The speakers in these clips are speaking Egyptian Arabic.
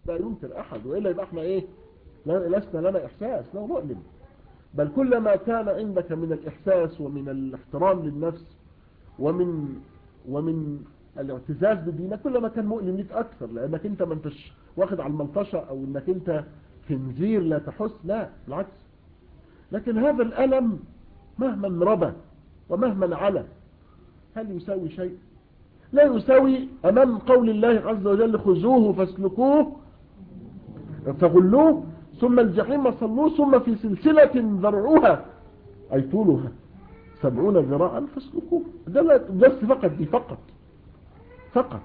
لا ينكر أحد وإلا يبقى احنا إيه لا- لسنا لنا إحساس لا مؤمن بل كلما كان عندك من الإحساس ومن الاحترام للنفس ومن ومن الاعتزاز بدينك كلما كان مؤلم ليك أكثر لأنك أنت ما انتش واخد على الملطشة أو أنك أنت خنزير لا تحس لا بالعكس لكن هذا الألم مهما ربى ومهما علا هل يساوي شيء لا يساوي أمام قول الله عز وجل خذوه فاسلكوه فغلوه ثم الجحيم صلوه ثم في سلسلة ذرعوها أي طولها سبعون ذراعا فاسلكوه ده لا بس فقط دي فقط فقط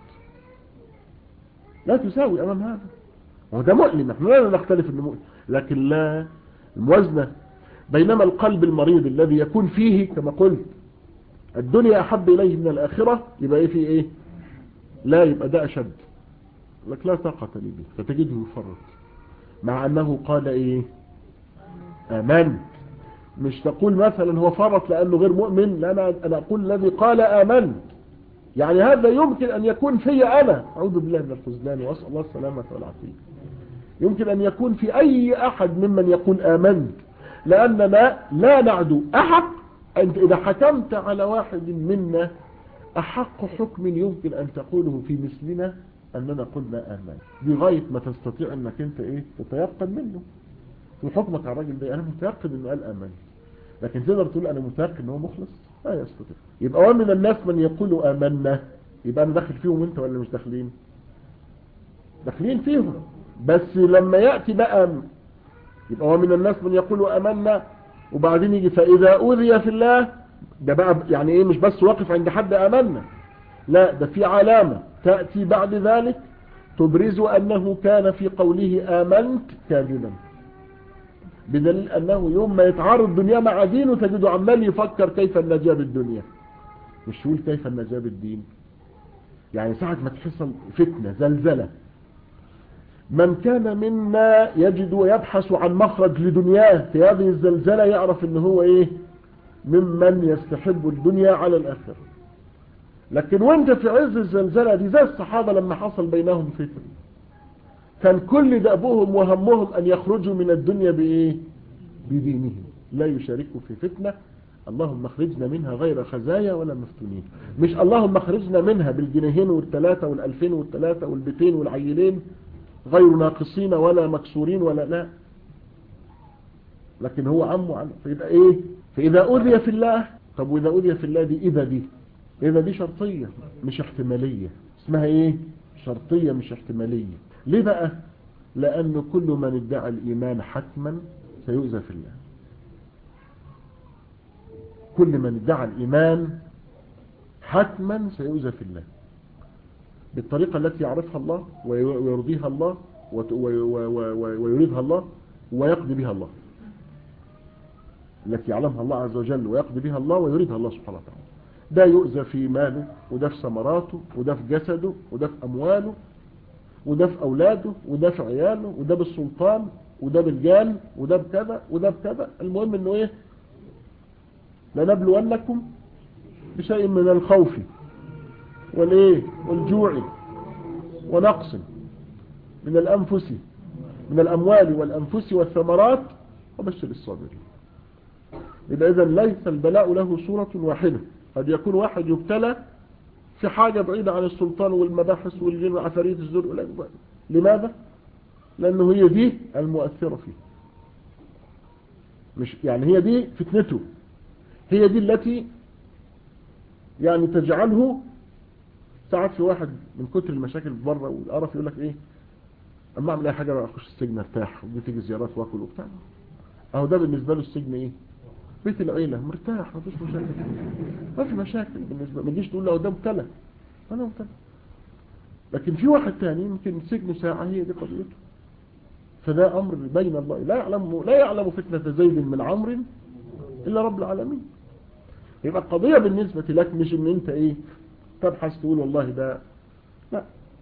لا تساوي أمام هذا وده مؤلم احنا لا نختلف انه مؤلم لكن لا الموازنة بينما القلب المريض الذي يكون فيه كما قلت الدنيا أحب إليه من الآخرة يبقى إيه في إيه لا يبقى ده أشد لك لا طاقة لي به فتجده يفرط مع أنه قال إيه آمنت مش تقول مثلا هو فرط لأنه غير مؤمن لا أنا, أنا أقول الذي قال آمنت يعني هذا يمكن أن يكون في أنا أعوذ بالله من الخزلان وأسأل الله السلامة والعافية يمكن أن يكون في أي أحد ممن يقول آمنت لأننا لا نعدو أحق أنت إذا حكمت على واحد منا أحق حكم يمكن أن تقوله في مثلنا أننا قلنا آمن بغاية ما تستطيع أنك أنت إيه تتيقن منه في حكمك على الراجل ده أنا متيقن أنه قال آمن لكن تقدر تقول أنا متيقن أنه مخلص لا يستطيع يبقى ومن الناس من يقول آمنا يبقى أنا داخل فيهم أنت ولا مش داخلين داخلين فيهم بس لما يأتي بقى يبقى ومن الناس من يقول آمنا وبعدين يجي فإذا أوذي في الله ده بقى يعني إيه مش بس واقف عند حد آمنا لا ده في علامة تأتي بعد ذلك تبرز أنه كان في قوله آمنت كاذبا بدليل أنه يوم ما يتعارض الدنيا مع دينه تجده عمال يفكر كيف النجاة بالدنيا مش يقول كيف النجاة بالدين يعني ساعة ما تحصل فتنة زلزلة من كان منا يجد ويبحث عن مخرج لدنياه في هذه الزلزلة يعرف ان هو ايه ممن يستحب الدنيا على الآخرة لكن وانت في عز الزلزلة دي زي الصحابة لما حصل بينهم فتن كان كل دأبهم وهمهم أن يخرجوا من الدنيا بإيه بدينهم لا يشاركوا في فتنة اللهم اخرجنا منها غير خزايا ولا مفتونين مش اللهم اخرجنا منها بالجنيهين والثلاثة والألفين والثلاثة والبيتين والعيلين غير ناقصين ولا مكسورين ولا لا لكن هو عمه عنه فيبقى ايه فإذا أذي في الله طب وإذا أذي في الله دي إذا دي إذا دي شرطية مش احتمالية اسمها ايه شرطية مش احتمالية ليه بقى لأن كل من ادعى الإيمان حتما سيؤذى في الله كل من ادعى الإيمان حتما سيؤذى في الله بالطريقة التي يعرفها الله ويرضيها الله ويريدها الله ويقضي بها الله التي يعلمها الله عز وجل ويقضي بها الله ويريدها الله سبحانه وتعالى ده يؤذى في ماله وده في ثمراته وده في جسده وده في أمواله وده في أولاده وده في عياله وده بالسلطان وده بالجان وده بكذا وده بكذا المهم انه ايه لنبلونكم بشيء من الخوف والايه والجوع ونقص من الأنفس من الأموال والأنفس والثمرات وبشر الصابرين يبقى إذا ليس البلاء له صورة واحدة قد يكون واحد يبتلى في حاجة بعيدة عن السلطان والمباحث والجن وعفاريت الزر لماذا؟ لأنه هي دي المؤثرة فيه مش يعني هي دي فتنته هي دي التي يعني تجعله ساعات في واحد من كتر المشاكل بره والقرف يقول لك ايه اما اعمل اي حاجه بقى اخش السجن ارتاح ودي تيجي زيارات واكل وبتاع اهو ده بالنسبه له السجن ايه بيت العيله مرتاح ما فيش مشاكل ما في مشاكل بالنسبه ما تجيش تقول له ده مبتلى انا مبتلى لكن في واحد تاني يمكن سجن ساعه هي دي قضيته فده امر بين الله لا يعلم لا يعلم فتنه زيد من عمرو الا رب العالمين يبقى القضيه بالنسبه لك مش ان انت ايه تبحث تقول والله ده لا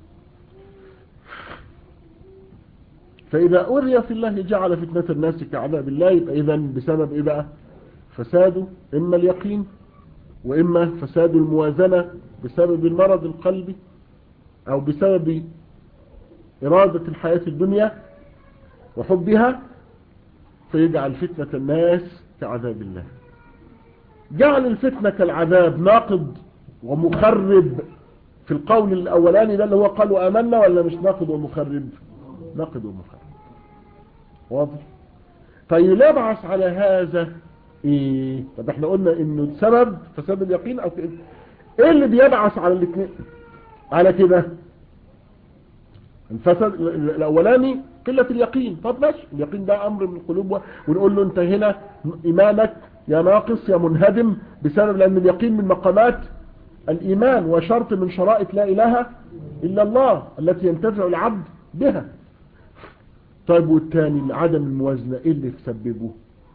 فإذا أري في الله جعل فتنة الناس كعذاب الله يبقى إذا بسبب إيه بقى فساد إما اليقين وإما فساد الموازنة بسبب المرض القلبي أو بسبب إرادة الحياة الدنيا وحبها فيجعل فتنة الناس كعذاب الله جعل الفتنة كالعذاب ناقض ومخرب في القول الأولاني ده اللي هو قالوا آمنا ولا مش ناقض ومخرب ناقض ومخرب واضح طيب نبعث على هذا ايه طب احنا قلنا انه سبب فساد اليقين او كده ايه اللي بيبعث على الاثنين على كده الفساد الاولاني قلة اليقين طب ماشي اليقين ده امر من القلوب ونقول له انت هنا ايمانك يا ناقص يا منهدم بسبب لان اليقين من مقامات الايمان وشرط من شرائط لا اله الا الله التي ينتفع العبد بها طيب والتاني عدم الموازنة ايه اللي تسببه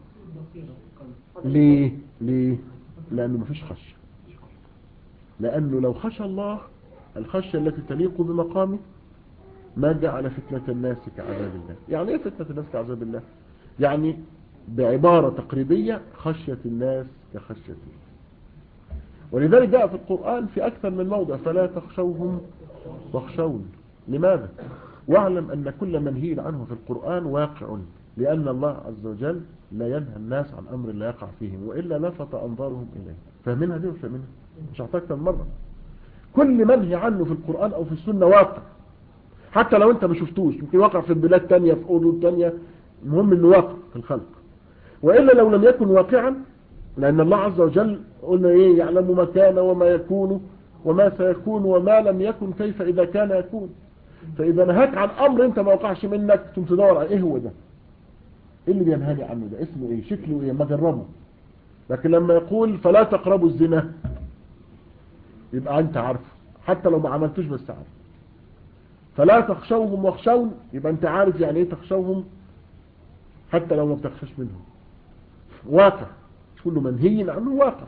ليه ليه لانه مفيش خشية لانه لو خشى الله الخشية التي تليق بمقامه ما جعل فتنة الناس كعذاب الله يعني ايه فتنة الناس كعذاب الله يعني بعبارة تقريبية خشية الناس كخشية الله ولذلك جاء في القرآن في أكثر من موضع فلا تخشوهم واخشون لماذا واعلم أن كل منهي عنه في القرآن واقع لأن الله عز وجل لا ينهى الناس عن أمر لا يقع فيهم وإلا لفت أنظارهم إليه فاهمينها دي وفاهمينها مش أعطاك مرة كل منهي عنه في القرآن أو في السنة واقع حتى لو أنت ما شفتوش يمكن واقع في بلاد تانية في أردن تانية المهم أنه واقع في الخلق وإلا لو لم يكن واقعا لأن الله عز وجل قلنا إيه يعلم ما كان وما يكون وما سيكون وما لم يكن كيف إذا كان يكون فإذا نهاك عن أمر أنت ما وقعش منك ثم تدور على إيه هو ده إيه اللي بينهاني عنه ده اسمه إيه شكله إيه ما جربه لكن لما يقول فلا تقربوا الزنا يبقى أنت عارفه حتى لو ما عملتوش بس عارف فلا تخشوهم واخشون يبقى أنت عارف يعني إيه تخشوهم حتى لو ما بتخشش منهم واقع مش كله منهي عنه واقع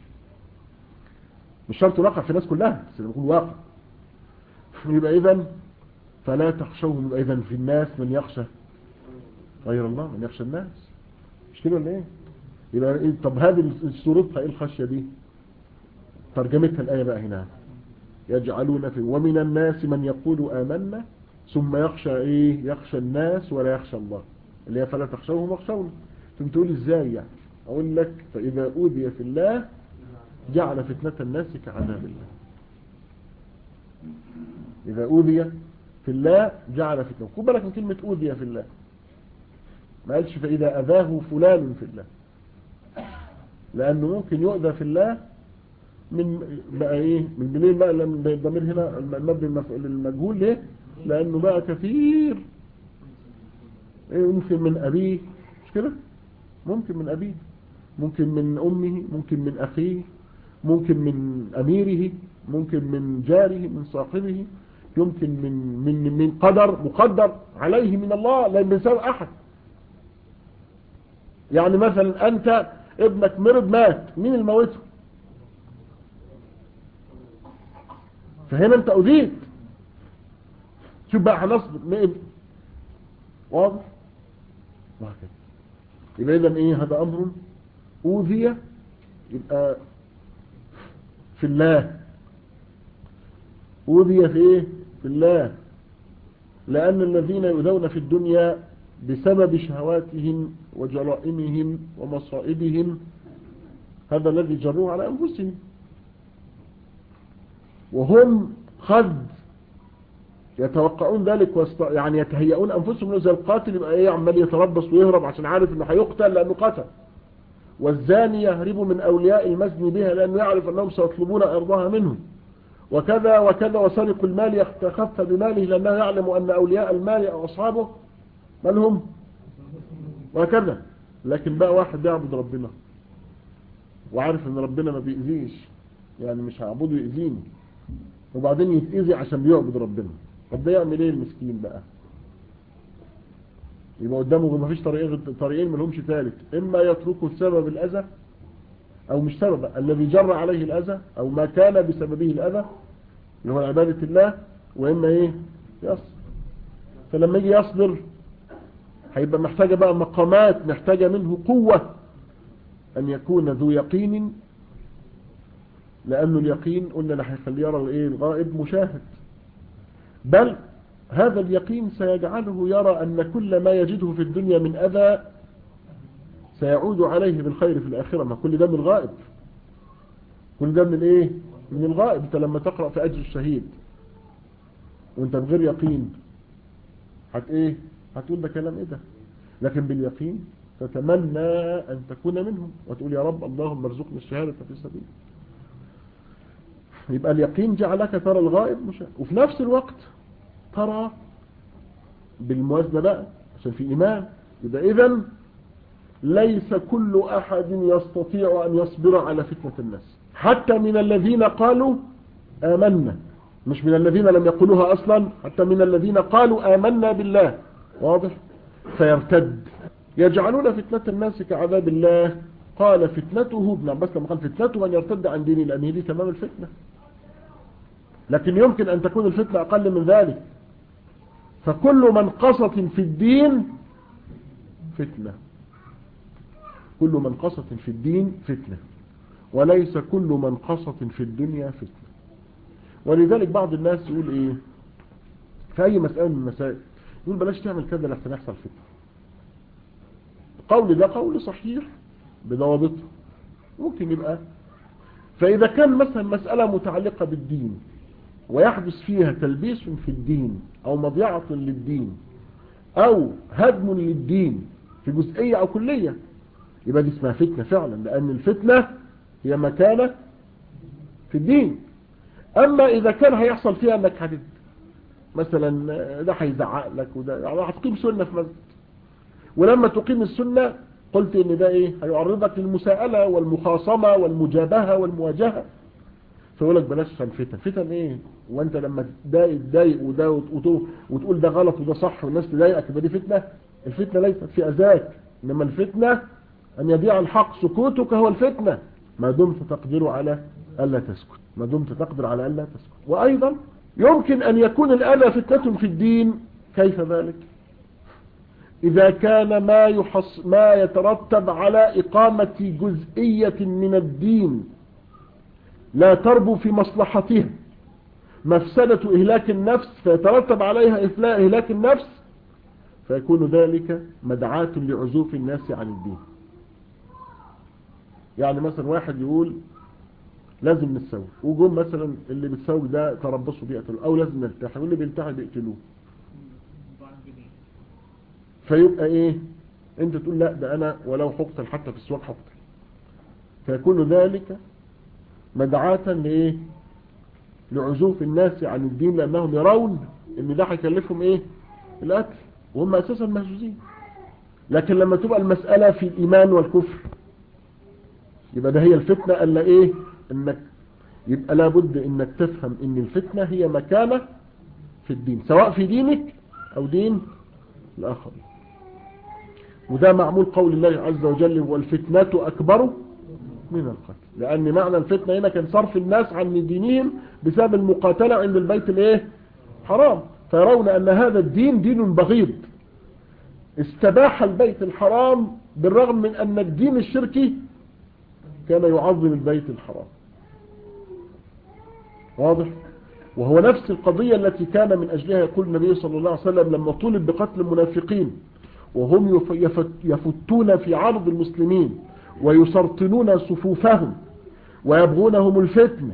مش شرط واقع في الناس كلها بس نقول واقع يبقى إذن فلا تخشوهم يبقى إذن في الناس من يخشى غير الله من يخشى الناس مش كده ولا ايه يبقى إيه طب هذه صورتها ايه الخشية دي ترجمتها الآية بقى هنا يجعلون في ومن الناس من يقول آمنا ثم يخشى ايه يخشى الناس ولا يخشى الله اللي هي فلا تخشوهم واخشون ثم تقول ازاي يعني اقول لك فاذا اوذي في الله جعل فتنة الناس كعذاب الله اذا اوذي في الله جعل فتنة خد بالك من كلمة اوذي في الله ما قالش فاذا اذاه فلان في الله لانه ممكن يؤذى في الله من بقى ايه من منين بقى لما الضمير هنا المبني للمجهول ليه لانه بقى كثير ايه ممكن من ابيه مش كده ممكن من ابيه ممكن من امه ممكن من اخيه ممكن من اميره ممكن من جاره من صاحبه يمكن من من من قدر مقدر عليه من الله لا بيساوي احد يعني مثلا انت ابنك مرض مات مين اللي موته فهنا انت اذيت شوف بقى هنصبر مين واضح وهكذا يبقى اذا ايه هذا امر اوذي يبقى في الله اوذي في ايه في الله لان الذين يؤذون في الدنيا بسبب شهواتهم وجرائمهم ومصائبهم هذا الذي جروه على انفسهم وهم قد يتوقعون ذلك وست... يعني يتهيئون انفسهم زي القاتل يبقى ايه عمال يتربص ويهرب عشان عارف انه هيقتل لانه قتل والزاني يهرب من اولياء المزني بها لانه يعرف انهم سيطلبون ارضها منهم وكذا وكذا وسرق المال يتخفى بماله لانه يعلم ان اولياء المال او اصحابه من هم وهكذا لكن بقى واحد يعبد ربنا وعارف ان ربنا ما بيأذيش يعني مش هعبده يأذيني وبعدين يتأذي عشان بيعبد ربنا طب ده يعمل ايه المسكين بقى يبقى قدامه ما فيش طريقين طريقين ما لهمش ثالث اما يتركه سبب الاذى او مش سبب الذي جر عليه الاذى او ما كان بسببه الاذى اللي هو عبادة الله واما ايه يصبر فلما يجي يصبر هيبقى محتاجة بقى مقامات محتاجة منه قوة ان يكون ذو يقين لانه اليقين قلنا اللي هيخليه يرى الايه الغائب مشاهد بل هذا اليقين سيجعله يرى أن كل ما يجده في الدنيا من أذى سيعود عليه بالخير في الآخرة ما كل ده من الغائب كل ده من ايه من الغائب انت لما تقرأ في أجر الشهيد وانت بغير يقين هت ايه هتقول ده كلام ايه ده لكن باليقين تتمنى أن تكون منهم وتقول يا رب اللهم ارزقني الشهادة في سبيل يبقى اليقين جعلك ترى الغائب مش وفي نفس الوقت ترى بالموازنة بقى عشان في إيمان يبقى إذن ليس كل أحد يستطيع أن يصبر على فتنة الناس حتى من الذين قالوا آمنا مش من الذين لم يقولوها أصلا حتى من الذين قالوا آمنا بالله واضح فيرتد يجعلون فتنة الناس كعذاب الله قال فتنته ابن عباس لما قال فتنته من يرتد عن دينه لأن هي دي تمام الفتنة لكن يمكن أن تكون الفتنة أقل من ذلك فكل منقصة في الدين فتنة كل منقصة في الدين فتنة وليس كل منقصة في الدنيا فتنة ولذلك بعض الناس يقول ايه في اي مسألة من المسائل يقول بلاش تعمل كذا لحسن يحصل فتنة قول ده قول صحيح بضوابطه ممكن يبقى فإذا كان مثلا مسألة متعلقة بالدين ويحدث فيها تلبيس في الدين أو مضيعة للدين أو هدم للدين في جزئية أو كلية يبقى دي اسمها فتنة فعلا لأن الفتنة هي مكانة في الدين أما إذا كان هيحصل فيها أنك هتد مثلا ده هيزعق لك وده هتقيم سنة في مسجد ولما تقيم السنة قلت ان ده ايه هيعرضك للمساءلة والمخاصمة والمجابهة والمواجهة فيقول لك بلاش عشان فتن فتن ايه وانت لما تضايق تضايق وده وتقول ده غلط وده صح والناس تضايقك يبقى دي فتنة الفتنة ليست في اذاك انما الفتنة ان يضيع الحق سكوتك هو الفتنة ما دمت تقدر على الا تسكت ما دمت تقدر على الا تسكت وايضا يمكن ان يكون الان فتنة في الدين كيف ذلك إذا كان ما, يحص ما يترتب على إقامة جزئية من الدين لا تربو في مصلحتها مفسدة إهلاك النفس فيترتب عليها إهلاك النفس فيكون ذلك مدعاة لعزوف الناس عن الدين يعني مثلا واحد يقول لازم نتسوق وجم مثلا اللي بتسوق ده تربصوا بيقتلوا او لازم نلتحي واللي بيلتحي بيقتلوه فيبقى ايه انت تقول لا ده انا ولو حقتل حتى في السواق حقتل فيكون ذلك مدعاة لايه لعزوف الناس عن الدين لانهم يرون ان ده هيكلفهم ايه القتل وهم اساسا مهزوزين لكن لما تبقى المسألة في الايمان والكفر يبقى ده هي الفتنة الا ايه انك يبقى لابد انك تفهم ان الفتنة هي مكانة في الدين سواء في دينك او دين الاخر وده معمول قول الله عز وجل والفتنة أكبر من القتل لأن معنى الفتنة هنا كان صرف الناس عن دينهم بسبب المقاتلة عند البيت الايه حرام فيرون أن هذا الدين دين بغيض استباح البيت الحرام بالرغم من أن الدين الشركي كان يعظم البيت الحرام واضح وهو نفس القضية التي كان من أجلها يقول النبي صلى الله عليه وسلم لما طلب بقتل المنافقين وهم يفتون في عرض المسلمين ويسرطنون صفوفهم ويبغونهم الفتنة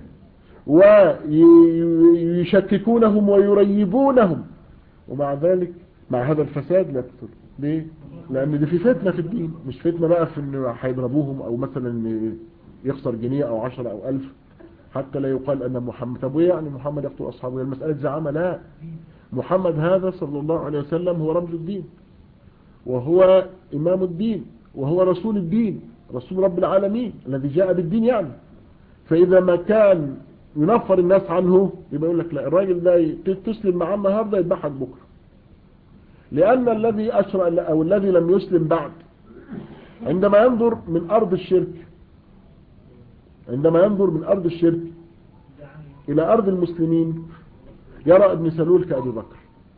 ويشككونهم ويريبونهم ومع ذلك مع هذا الفساد لا يقتل ليه؟ لأن دي في فتنة في الدين مش فتنة بقى في ان هيضربوهم او مثلا يخسر جنيه او عشرة او الف حتى لا يقال ان محمد طب وايه يعني محمد يقتل اصحابه المسألة زعامة لا محمد هذا صلى الله عليه وسلم هو رمز الدين وهو إمام الدين وهو رسول الدين رسول رب العالمين الذي جاء بالدين يعني فإذا ما كان ينفر الناس عنه يبقى يقول لك لا الراجل ده تسلم معاه النهارده يذبحك بكره لأن الذي أشرع أو الذي لم يسلم بعد عندما ينظر من أرض الشرك عندما ينظر من أرض الشرك إلى أرض المسلمين يرى ابن سلول كأبي بكر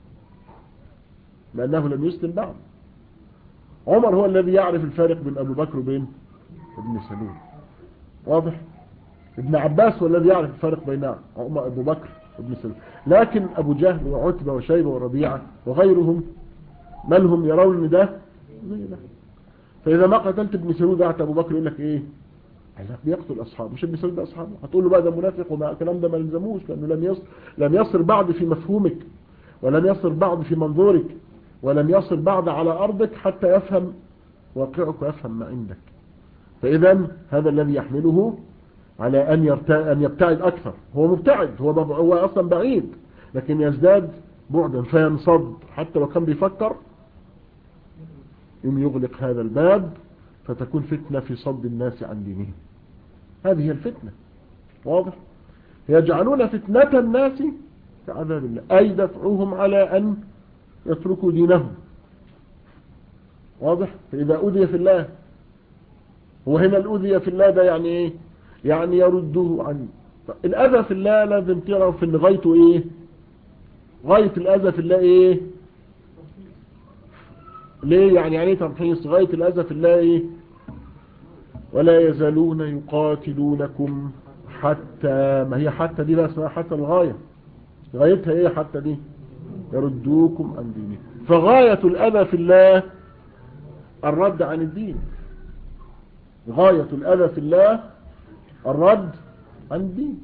لأنه لم يسلم بعد عمر هو الذي يعرف الفارق بين أبو بكر وبين ابن سلول واضح ابن عباس هو الذي يعرف الفارق بين أبو بكر ابن سلول لكن أبو جهل وعتبة وشيبة وربيعة وغيرهم من هم يرون ان ده زي ده فإذا ما قتلت ابن سلول بعت أبو بكر يقول لك إيه لا بيقتل أصحابه مش ابن سلول ده أصحابه هتقول له بقى ده منافق وما الكلام ده ما يلزموش لأنه لم يصل لم يصل بعد في مفهومك ولم يصل بعد في منظورك ولم يصل بعد على أرضك حتى يفهم واقعك ويفهم ما عندك فإذا هذا الذي يحمله على أن, أن يبتعد أكثر هو مبتعد هو, هو أصلا بعيد لكن يزداد بعدا فينصد حتى لو كان بيفكر يوم يغلق هذا الباب فتكون فتنة في صد الناس عن دينهم هذه الفتنة واضح يجعلون فتنة الناس كعذاب الله أي دفعوهم على أن يتركوا دينهم واضح فإذا أذي في الله وهنا الأذي في الله ده يعني إيه يعني يرده عن الأذى في الله لازم تعرف ان غايته إيه غاية الأذى في الله إيه ليه يعني يعني تمحيص غاية الأذى في الله إيه ولا يزالون يقاتلونكم حتى ما هي حتى دي بقى اسمها حتى الغاية غايتها ايه حتى دي يردوكم عن دينكم فغاية الأذى في الله الرد عن الدين غاية الأذى في الله الرد عن الدين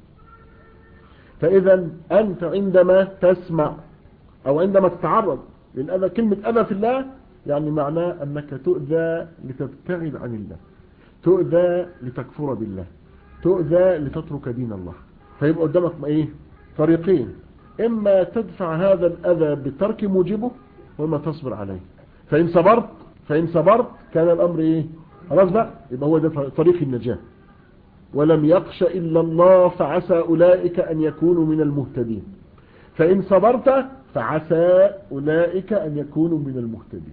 فإذا أنت عندما تسمع أو عندما تتعرض للأذى كلمة أذى في الله يعني معناه أنك تؤذى لتبتعد عن الله تؤذى لتكفر بالله تؤذى لتترك دين الله فيبقى قدامك ايه طريقين اما تدفع هذا الاذى بترك موجبه واما تصبر عليه فان صبرت فان صبرت كان الامر ايه خلاص بقى يبقى هو ده طريق النجاة ولم يخش الا الله فعسى اولئك ان يكونوا من المهتدين فان صبرت فعسى اولئك ان يكونوا من المهتدين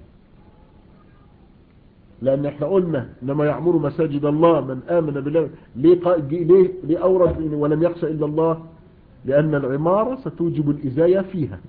لأن احنا قلنا إنما يعمر مساجد الله من آمن بالله ليه, قا... ليه, ليه أورد ولم يخشى إلا الله لأن العمارة ستوجب الإزاية فيها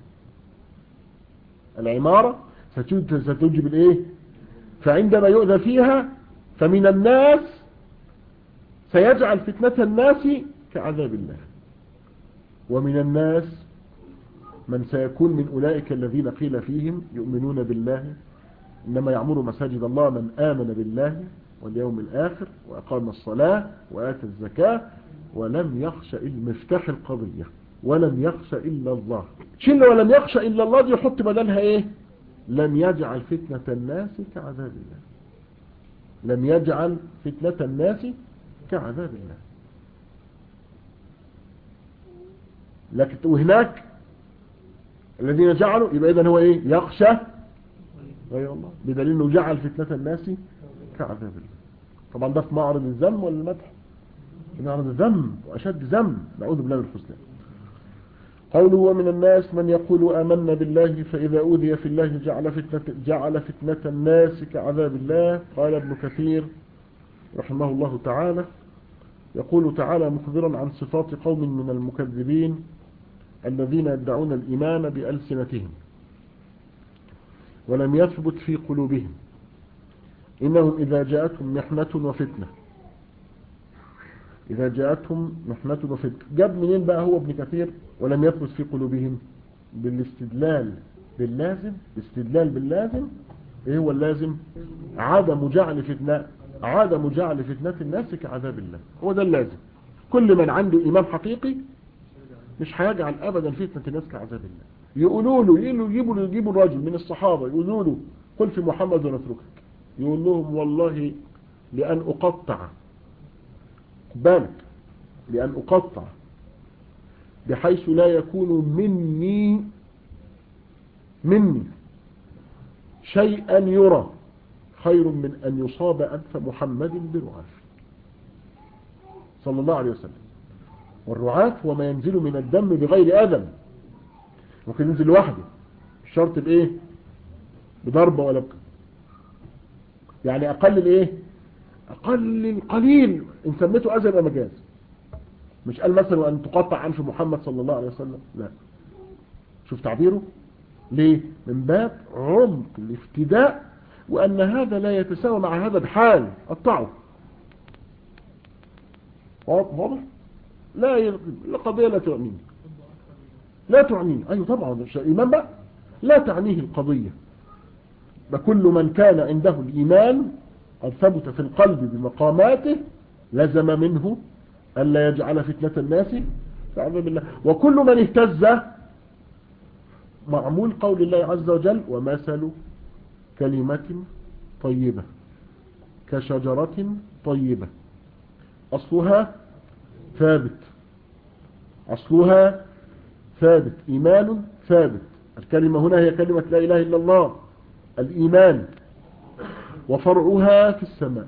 العمارة ستوجب الإيه فعندما يؤذى فيها فمن الناس سيجعل فتنة الناس كعذاب الله ومن الناس من سيكون من أولئك الذين قيل فيهم يؤمنون بالله إنما يعمر مساجد الله من آمن بالله واليوم الآخر وأقام الصلاة وآتى الزكاة ولم يخش إلا مفتاح القضية ولم يخش إلا الله شل ولم يخش إلا الله دي يحط بدلها إيه لم يجعل فتنة الناس كعذاب الله لم يجعل فتنة الناس كعذاب الله لكن وهناك الذين جعلوا يبقى إذن هو إيه يخشى غير الله بدليل انه جعل فتنة الناس كعذاب الله طبعا ده في معرض الذم ولا المدح في معرض الذم واشد ذم نعوذ بالله من الحسنى قوله ومن الناس من يقول آمنا بالله فإذا أوذي في الله جعل فتنة, جعل فتنة الناس كعذاب الله قال ابن كثير رحمه الله تعالى يقول تعالى مخبرا عن صفات قوم من المكذبين الذين يدعون الإيمان بألسنتهم ولم يثبت في قلوبهم إنهم إذا جاءتهم محنة وفتنة إذا جاءتهم محنة وفتنة جاب منين بقى هو ابن كثير ولم يثبت في قلوبهم بالاستدلال باللازم استدلال باللازم ايه هو اللازم عدم جعل فتنة عدم جعل فتنة الناس كعذاب الله هو ده اللازم كل من عنده إيمان حقيقي مش هيجعل أبدا فتنة الناس كعذاب الله يقولوا له يجيبوا له يجيبوا الرجل من الصحابة يقولوا له قل في محمد ونتركك يقول لهم والله لأن أقطع بالك لأن أقطع بحيث لا يكون مني مني شيئا يرى خير من أن يصاب أنف محمد برعاف صلى الله عليه وسلم والرعاف هو ما ينزل من الدم بغير أذن ممكن ينزل لوحده الشرط بايه بضربة ولا بك يعني اقل الايه اقل القليل ان سميته اذى يبقى مجاز مش قال مثلا ان تقطع عنف محمد صلى الله عليه وسلم لا شوف تعبيره ليه من باب عمق الافتداء وان هذا لا يتساوى مع هذا بحال قطعه واضح لا القضية لا تؤمن لا تعنيه أيوة طبعا مش الإيمان بقى لا تعنيه القضية فكل من كان عنده الإيمان قد ثبت في القلب بمقاماته لزم منه ألا يجعل فتنة الناس فعظم بالله وكل من اهتز معمول قول الله عز وجل ومثل كلمة طيبة كشجرة طيبة أصلها ثابت أصلها ثابت إيمان ثابت الكلمة هنا هي كلمة لا إله إلا الله الإيمان وفرعها في السماء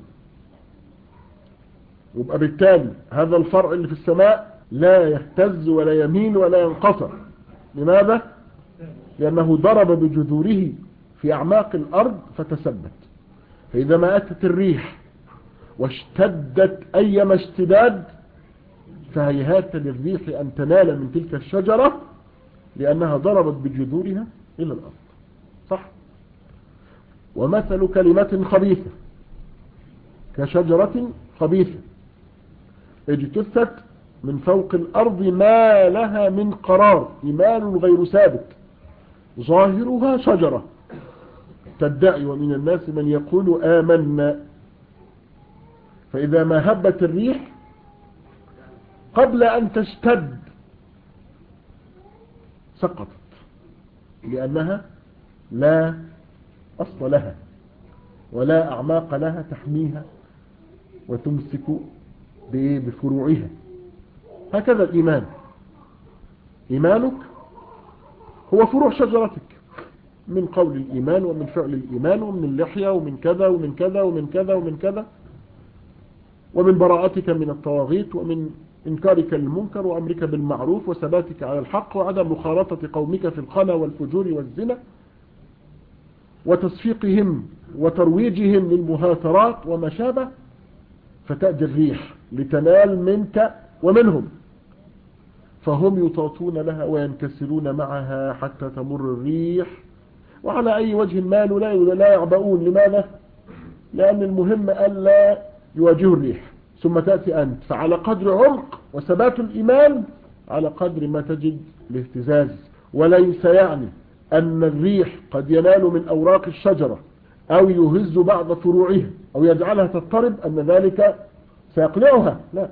ويبقى بالتالي هذا الفرع اللي في السماء لا يهتز ولا يمين ولا ينقصر لماذا؟ لأنه ضرب بجذوره في أعماق الأرض فتثبت فإذا ما أتت الريح واشتدت أيما اشتداد فهيهات للريح أن تنال من تلك الشجرة لأنها ضربت بجذورها إلى الأرض صح ومثل كلمة خبيثة كشجرة خبيثة اجتثت من فوق الأرض ما لها من قرار إيمان غير ثابت ظاهرها شجرة تدعي ومن الناس من يقول آمنا فإذا ما هبت الريح قبل أن تشتد سقطت لأنها لا أصل لها ولا أعماق لها تحميها وتمسك بفروعها هكذا الإيمان إيمانك هو فروع شجرتك من قول الإيمان ومن فعل الإيمان ومن اللحية ومن كذا ومن كذا ومن كذا ومن كذا ومن براءتك من الطواغيت ومن إنكارك للمنكر وأمرك بالمعروف وثباتك على الحق وعدم مخالطة قومك في الخنا والفجور والزنا وتصفيقهم وترويجهم للمهاترات وما شابه فتأتي الريح لتنال منك ومنهم فهم يطاطون لها وينكسرون معها حتى تمر الريح وعلى أي وجه مالوا لا لا يعبؤون لماذا؟ لأن المهم ألا يواجهوا الريح ثم تأتي أنت فعلى قدر عمق وثبات الإيمان على قدر ما تجد الاهتزاز وليس يعني أن الريح قد ينال من أوراق الشجرة أو يهز بعض فروعها أو يجعلها تضطرب أن ذلك سيقلعها لا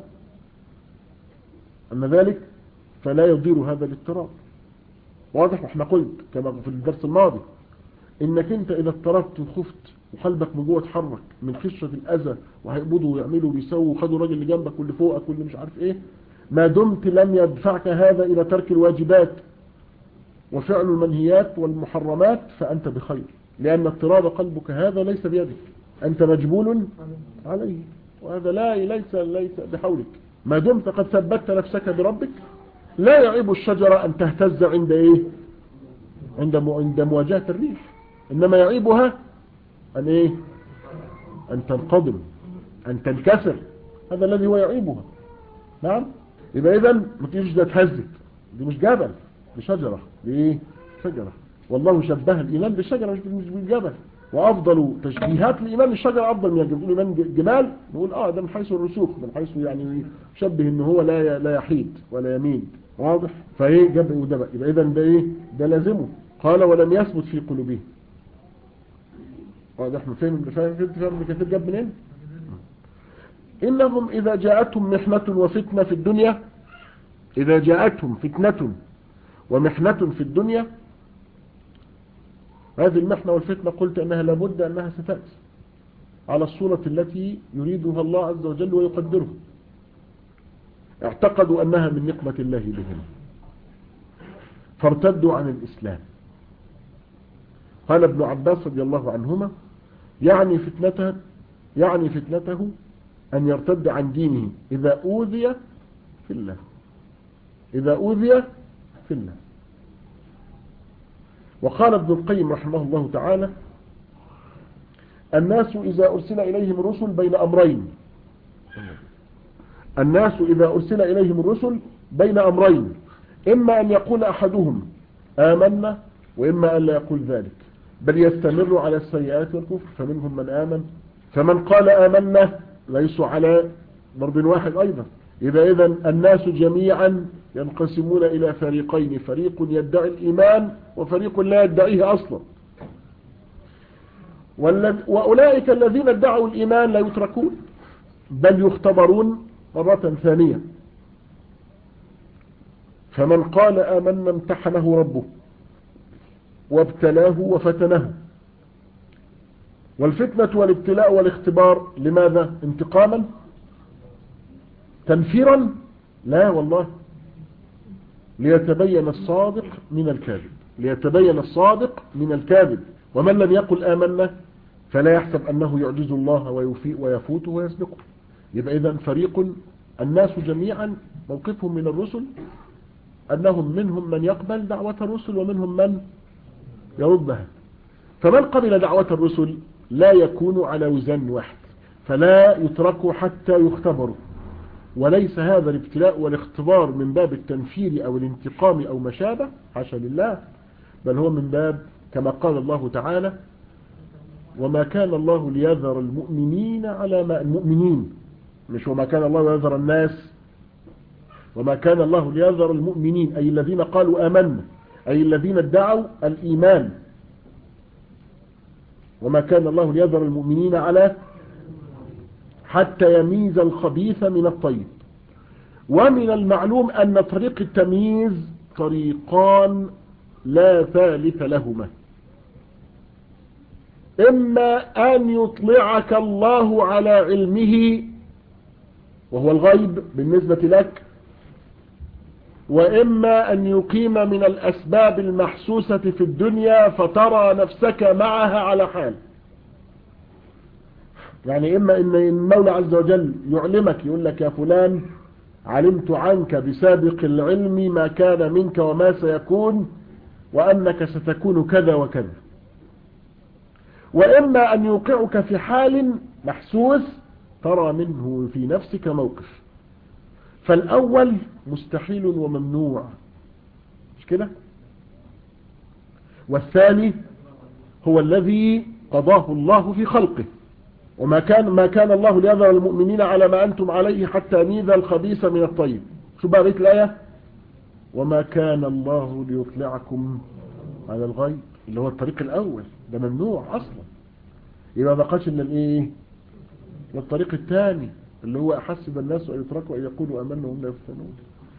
أن ذلك فلا يضير هذا الاضطراب واضح احنا قلت كما في الدرس الماضي انك انت اذا اضطربت وخفت وقلبك من جوه اتحرك من خشيه الاذى وهيقبضوا ويعملوا ويسووا وخدوا الراجل اللي جنبك واللي فوقك واللي مش عارف ايه ما دمت لم يدفعك هذا الى ترك الواجبات وفعل المنهيات والمحرمات فانت بخير لان اضطراب قلبك هذا ليس بيدك انت مجبول عليه وهذا لا ليس ليس بحولك ما دمت قد ثبتت نفسك بربك لا يعيب الشجرة أن تهتز عند إيه عند عند مواجهة الريح إنما يعيبها أن إيه أن تنقضم أن تنكسر هذا الذي هو يعيبها نعم يبقى إذا ما تيجي ده تهزت دي مش جبل دي شجرة دي إيه شجرة والله شبه الإيمان بالشجرة مش بالجبل وأفضل تشبيهات الإيمان الشجرة أفضل من الجبل الإيمان جمال نقول آه ده من حيث الرسوخ من حيث يعني شبه إن هو لا لا يحيد ولا يمين واضح فايه جاب وده بقى يبقى اذا ده ايه ده لازمه قال ولم يثبت في قلوبهم واضح ما فاهم فاهم فهمت فاهم كثير جاب منين انهم اذا جاءتهم محنه وفتنه في الدنيا اذا جاءتهم فتنه ومحنه في الدنيا هذه المحنه والفتنه قلت انها لابد انها ستاتي على الصوره التي يريدها الله عز وجل ويقدرها اعتقدوا أنها من نقمة الله بهم فارتدوا عن الإسلام قال ابن عباس رضي الله عنهما يعني فتنته يعني فتنته أن يرتد عن دينه إذا أوذي في الله إذا أوذي في الله وقال ابن القيم رحمه الله تعالى الناس إذا أرسل إليهم الرسل بين أمرين الناس إذا أرسل إليهم الرسل بين أمرين إما أن يقول أحدهم آمنا وإما أن لا يقول ذلك بل يستمر على السيئات والكفر فمنهم من آمن فمن قال آمنا ليسوا على ضرب واحد أيضا إذا إذا الناس جميعا ينقسمون إلى فريقين فريق يدعي الإيمان وفريق لا يدعيه أصلا وأولئك الذين ادعوا الإيمان لا يتركون بل يختبرون مرة ثانية فمن قال آمنا امتحنه ربه وابتلاه وفتنه والفتنة والابتلاء والاختبار لماذا انتقاما تنفيرا لا والله ليتبين الصادق من الكاذب ليتبين الصادق من الكاذب ومن لم يقل آمنا فلا يحسب أنه يعجز الله ويفيء ويفوته ويسبقه يبقى إذا فريق الناس جميعا موقفهم من الرسل أنهم منهم من يقبل دعوة الرسل ومنهم من يردها فمن قبل دعوة الرسل لا يكون على وزن واحد فلا يتركوا حتى يختبروا وليس هذا الابتلاء والاختبار من باب التنفير أو الانتقام أو ما شابه حاشا لله بل هو من باب كما قال الله تعالى وما كان الله ليذر المؤمنين على ما المؤمنين مش وما كان الله ليذر الناس وما كان الله ليذر المؤمنين أي الذين قالوا آمنا أي الذين ادعوا الإيمان وما كان الله ليذر المؤمنين على حتى يميز الخبيث من الطيب ومن المعلوم أن طريق التمييز طريقان لا ثالث لهما إما أن يطلعك الله على علمه وهو الغيب بالنسبة لك وإما أن يقيم من الأسباب المحسوسة في الدنيا فترى نفسك معها على حال يعني إما أن المولى عز وجل يعلمك يقول لك يا فلان علمت عنك بسابق العلم ما كان منك وما سيكون وأنك ستكون كذا وكذا وإما أن يوقعك في حال محسوس ترى منه في نفسك موقف فالأول مستحيل وممنوع مش كده والثاني هو الذي قضاه الله في خلقه وما كان ما كان الله ليذر المؤمنين على ما أنتم عليه حتى ميذا الخبيث من الطيب شو بقى بيت الآية وما كان الله ليطلعكم على الغيب اللي هو الطريق الأول ده ممنوع أصلا يبقى ما بقاش إلا الإيه الطريق الثاني اللي هو أحسب الناس أن يتركوا أن يقولوا أمنا وهم لا يفتنون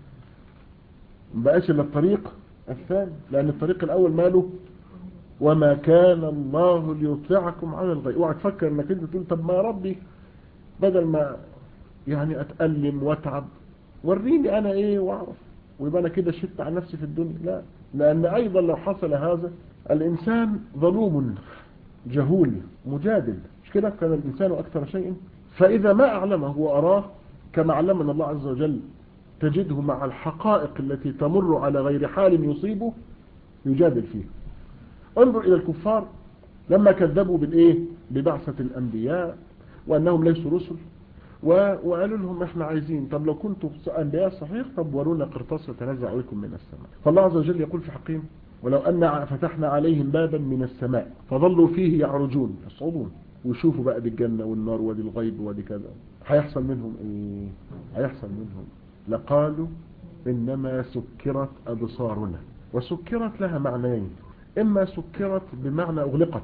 ما بقاش إلا الطريق الثاني لأن الطريق الأول ماله وما كان الله ليطلعكم على الغيب اوعى تفكر انك انت تقول طب ما ربي بدل ما يعني اتألم واتعب وريني انا ايه واعرف ويبقى انا كده شدت على نفسي في الدنيا لا لان ايضا لو حصل هذا الانسان ظلوم جهول مجادل مش كده كان الانسان اكثر شيء فاذا ما اعلمه واراه كما علمنا الله عز وجل تجده مع الحقائق التي تمر على غير حال يصيبه يجادل فيه انظر إلى الكفار لما كذبوا بالإيه ببعثة الأنبياء وأنهم ليسوا رسل وقالوا لهم احنا عايزين طب لو كنتوا أنبياء صحيح طب ورونا قرطاس يتنزع عليكم من السماء فالله عز وجل يقول في حقهم ولو أن فتحنا عليهم بابا من السماء فظلوا فيه يعرجون يصعدون ويشوفوا بقى دي الجنة والنار ودي الغيب ودي كذا هيحصل منهم ايه هيحصل منهم لقالوا إنما سكرت أبصارنا وسكرت لها معنيين إما سكرت بمعنى أغلقت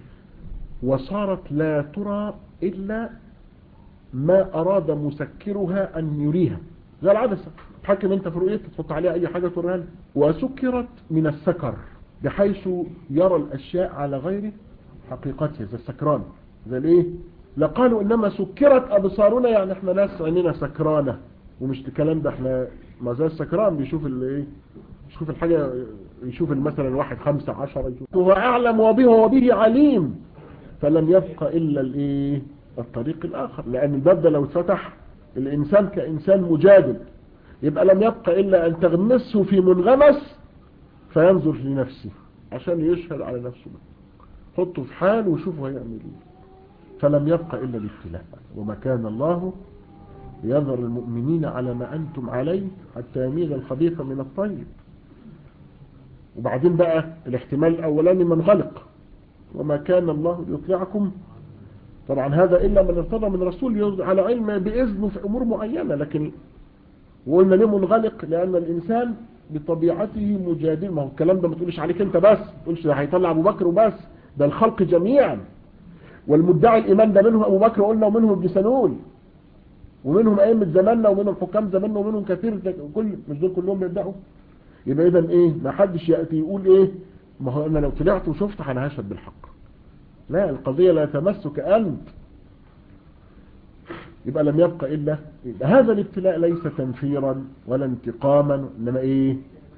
وصارت لا ترى إلا ما أراد مسكرها أن يريها زي العدسة تحكم انت في رؤيتك تحط عليها أي حاجة توريها لها وسكرت من السكر بحيث يرى الأشياء على غير حقيقتها زي السكران زي الايه لقالوا إنما سكرت أبصارنا يعني احنا ناس عيننا سكرانة ومش الكلام ده احنا ما زي السكران بيشوف الايه يشوف الحاجة يشوف مثلا واحد خمسة عشر يشوف هو أعلم وبه وبه عليم فلم يبقى إلا الإيه الطريق الآخر لأن الباب ده لو اتفتح الإنسان كإنسان مجادل يبقى لم يبقى إلا أن تغمسه في منغمس فينظر لنفسه عشان يشهد على نفسه حطه في حال وشوفه هيعمل ايه فلم يبقى إلا الابتلاء وما كان الله يذر المؤمنين على ما أنتم عليه حتى يميل الخبيث من الطيب وبعدين بقى الاحتمال الأولاني منغلق وما كان الله ليطلعكم طبعا هذا إلا من ارتضى من رسول على علم بإذنه في أمور معينة لكن وقلنا ليه منغلق لأن الإنسان بطبيعته مجادل ما هو الكلام ده ما تقولش عليك انت بس تقولش ده هيطلع أبو بكر وبس ده الخلق جميعا والمدعي الإيمان ده منهم أبو بكر قلنا ومنهم ابن سلول ومنهم أئمة زماننا ومنهم حكام زماننا ومنهم كثير كل مش دول كلهم بيدعوا يبقى إذا إيه ما حدش يأتي يقول إيه ما هو أنا لو طلعت وشفت أنا هشهد بالحق لا القضية لا تمسك أنت يبقى لم يبقى إلا يبقى هذا الابتلاء ليس تنفيرا ولا انتقاما إنما إيه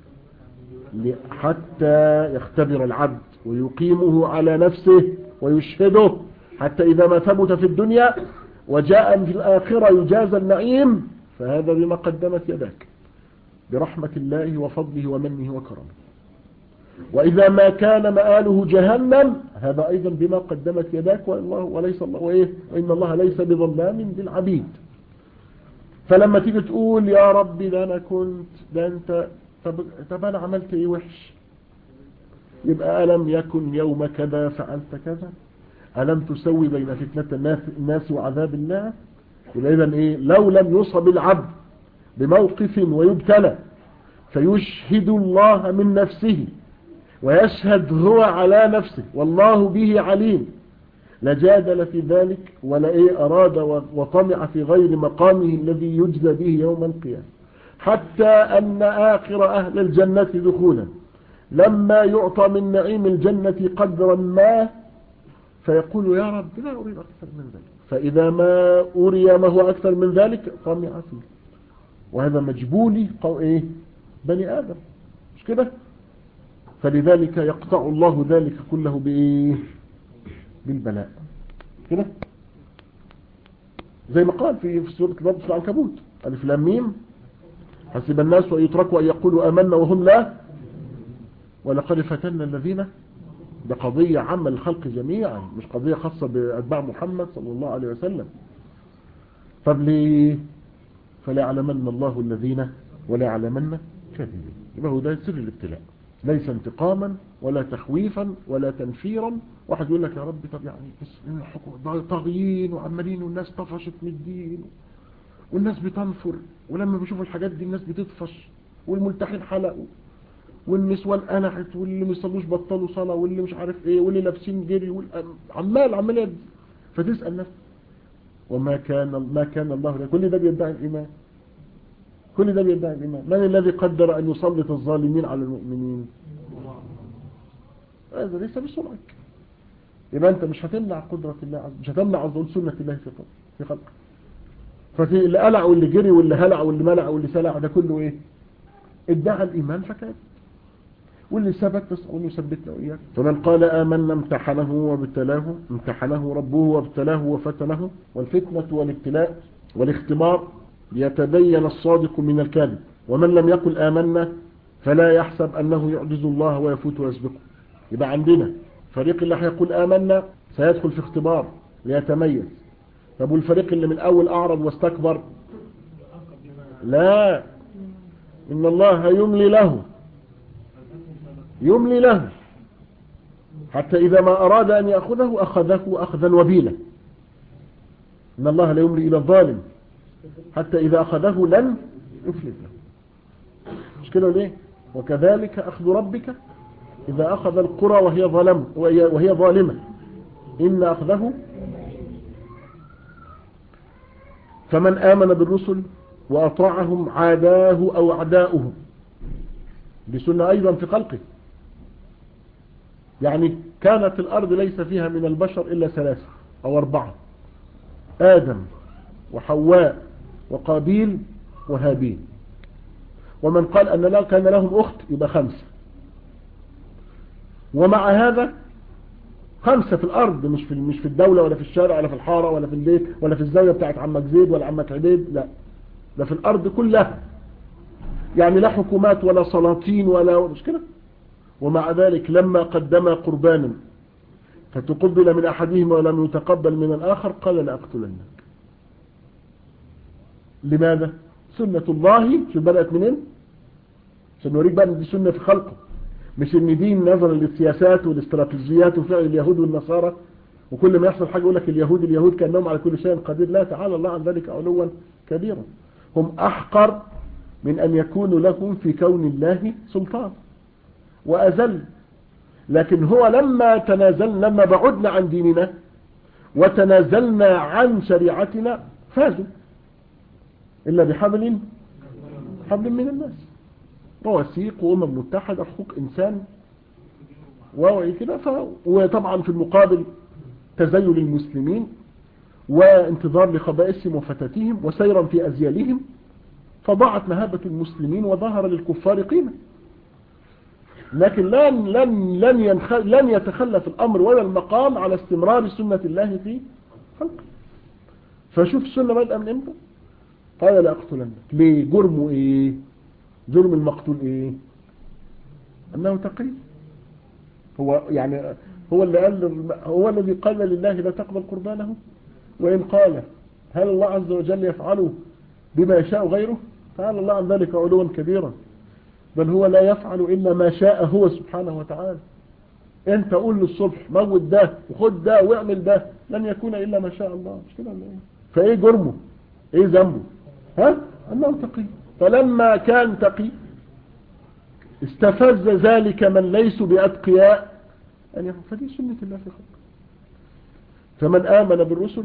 حتى يختبر العبد ويقيمه على نفسه ويشهده حتى إذا ما ثبت في الدنيا وجاء في الآخرة يجازى النعيم فهذا بما قدمت يداك برحمة الله وفضله ومنه وكرمه وإذا ما كان مآله جهنم هذا أيضا بما قدمت يداك والله وليس الله وإيه وإن الله ليس بظلام للعبيد فلما تيجي تقول يا ربي ده أنا كنت ده أنت طب, طب أنا عملت إيه وحش يبقى ألم يكن يوم كذا فعلت كذا ألم تسوي بين فتنة الناس, الناس وعذاب الله يبقى إذن إيه لو لم يصب العبد بموقف ويبتلى فيشهد الله من نفسه ويشهد هو على نفسه والله به عليم لجادل في ذلك ولا إيه أراد وطمع في غير مقامه الذي يجزى به يوم القيامة حتى أن آخر أهل الجنة دخولا لما يعطى من نعيم الجنة قدرا ما فيقول يا رب لا أريد أكثر من ذلك فإذا ما أري ما هو أكثر من ذلك طمع فيه وهذا مجبولي قو إيه بني آدم مش كده فلذلك يقطع الله ذلك كله بإيه بالبلاء كده زي ما قال في في سورة الرب في العنكبوت ألف لام ميم حسب الناس أن يتركوا أن يقولوا آمنا وهم لا ولقد فتنا الذين ده قضية عامة للخلق جميعا مش قضية خاصة بأتباع محمد صلى الله عليه وسلم طب ليه فليعلمن الله الذين ولا يعلمن كاذبين يبقى هو ده سر الابتلاء ليس انتقاما ولا تخويفا ولا تنفيرا واحد يقول لك يا رب طب يعني بس طاغيين وعمالين والناس طفشت من الدين والناس بتنفر ولما بيشوفوا الحاجات دي الناس بتطفش والملتحين حلقوا والنسوان قنحت واللي ما يصلوش بطلوا صلاة واللي مش عارف ايه واللي لابسين جري عمال عمال فتسأل نفسك وما كان ما كان الله كل ده بيدعي الإيمان كل ده بيدعي الإيمان من الذي قدر أن يسلط الظالمين على المؤمنين هذا ليس بسرعك يبقى أنت مش هتمنع قدرة الله عز مش هتمنع عز وجل سنة الله في في خلقه ففي اللي قلع واللي جري واللي هلع واللي منع واللي سلع ده كله ايه ادعى الإيمان فكان واللي ثبت نسأل يثبتنا وإياك فمن قال آمنا امتحنه وابتلاه امتحنه ربه وابتلاه وفتنه والفتنة والابتلاء والاختبار ليتبين الصادق من الكاذب ومن لم يقل آمنا فلا يحسب أنه يعجز الله ويفوت ويسبقه يبقى عندنا فريق اللي هيقول آمنا سيدخل في اختبار ليتميز طب والفريق اللي من أول أعرض واستكبر لا إن الله يملي له يملي له حتى إذا ما أراد أن يأخذه أخذه أخذا وبيلا إن الله لا يملي إلى الظالم حتى إذا أخذه لن يفلت له مش كده ليه وكذلك أخذ ربك إذا أخذ القرى وهي ظلم وهي ظالمة إن أخذه فمن آمن بالرسل وأطاعهم عاداه أو أعداؤهم بسنة أيضا في خلقه يعني كانت الأرض ليس فيها من البشر إلا ثلاثة أو أربعة آدم وحواء وقابيل وهابيل ومن قال أن لا كان لهم أخت يبقى خمسة ومع هذا خمسة في الأرض مش في مش في الدولة ولا في الشارع ولا في الحارة ولا في البيت ولا في الزاوية بتاعت عمك زيد ولا عمك عبيد لا ده في الأرض كلها يعني لا حكومات ولا سلاطين ولا مش كده ومع ذلك لما قدم قربانا فتقبل من أحدهما ولم يتقبل من الآخر قال لأقتلنك لماذا سنة الله شو بدأت منين عشان نوريك بقى ان دي سنة في خلقه مش ان دين نظرا للسياسات والاستراتيجيات وفعل اليهود والنصارى وكل ما يحصل حاجة يقول لك اليهود اليهود كأنهم على كل شيء قدير لا تعالى الله عن ذلك علوا كبيرا هم أحقر من أن يكون لهم في كون الله سلطان وأزل لكن هو لما تنازل لما بعدنا عن ديننا وتنازلنا عن شريعتنا فازوا إلا بحبل حبل من الناس رواسيق وأمم متحدة حقوق إنسان ووعي كده وطبعا في المقابل تزيل المسلمين وانتظار لخبائسهم وفتاتهم وسيرا في أزيالهم فضاعت مهابة المسلمين وظهر للكفار قيمة لكن لن لن لن ينخل لن يتخلف الأمر ولا المقام على استمرار سنة الله في خلقه فشوف السنة بدأ من امتى قال لا أقتلنك ليه جرمه ايه جرم المقتول ايه انه تقي هو يعني هو اللي قال هو الذي قال لله لا تقبل قربانه وإن قال هل الله عز وجل يفعله بما يشاء غيره تعالى الله عن ذلك علوا كبيرا بل هو لا يفعل إلا ما شاء هو سبحانه وتعالى انت قول للصبح موت ده وخد ده واعمل ده لن يكون إلا ما شاء الله مش كده ايه فايه جرمه ايه ذنبه ها انه تقي فلما كان تقي استفز ذلك من ليسوا بأتقياء يعني فدي سنة الله في خلقه فمن آمن بالرسل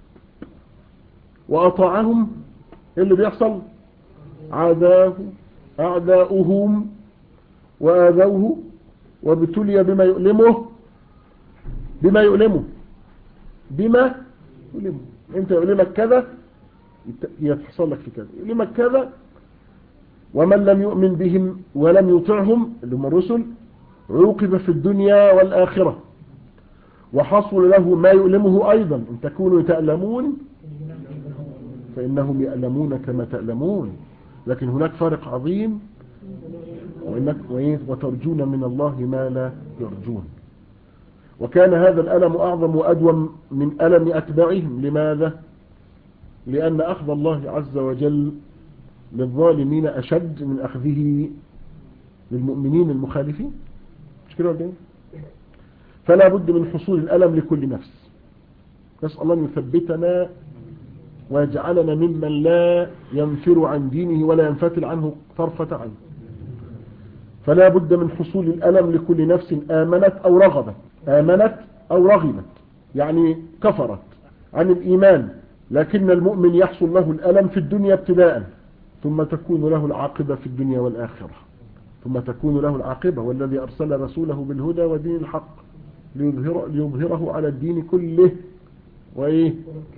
وأطاعهم إيه اللي بيحصل عاداه أعداؤهم وآذوه وابتلي بما يؤلمه بما يؤلمه بما يؤلمه انت يؤلمك كذا يحصل لك في كذا يؤلمك كذا ومن لم يؤمن بهم ولم يطعهم اللي هم الرسل عوقب في الدنيا والآخرة وحصل له ما يؤلمه أيضا إن تكونوا تألمون فإنهم يألمون كما تألمون لكن هناك فرق عظيم وإنك وترجون من الله ما لا يرجون وكان هذا الألم أعظم وأدوم من ألم أتباعهم لماذا؟ لأن أخذ الله عز وجل للظالمين أشد من أخذه للمؤمنين المخالفين مش كده ولا فلا بد من حصول الألم لكل نفس نسأل الله أن يثبتنا ويجعلنا ممن لا ينفر عن دينه ولا ينفتل عنه طرفة عنه فلا بد من حصول الألم لكل نفس آمنت أو رغبت آمنت أو رغبت يعني كفرت عن الإيمان لكن المؤمن يحصل له الألم في الدنيا ابتداء ثم تكون له العاقبة في الدنيا والآخرة ثم تكون له العاقبة والذي أرسل رسوله بالهدى ودين الحق ليظهر ليظهره على الدين كله وإيه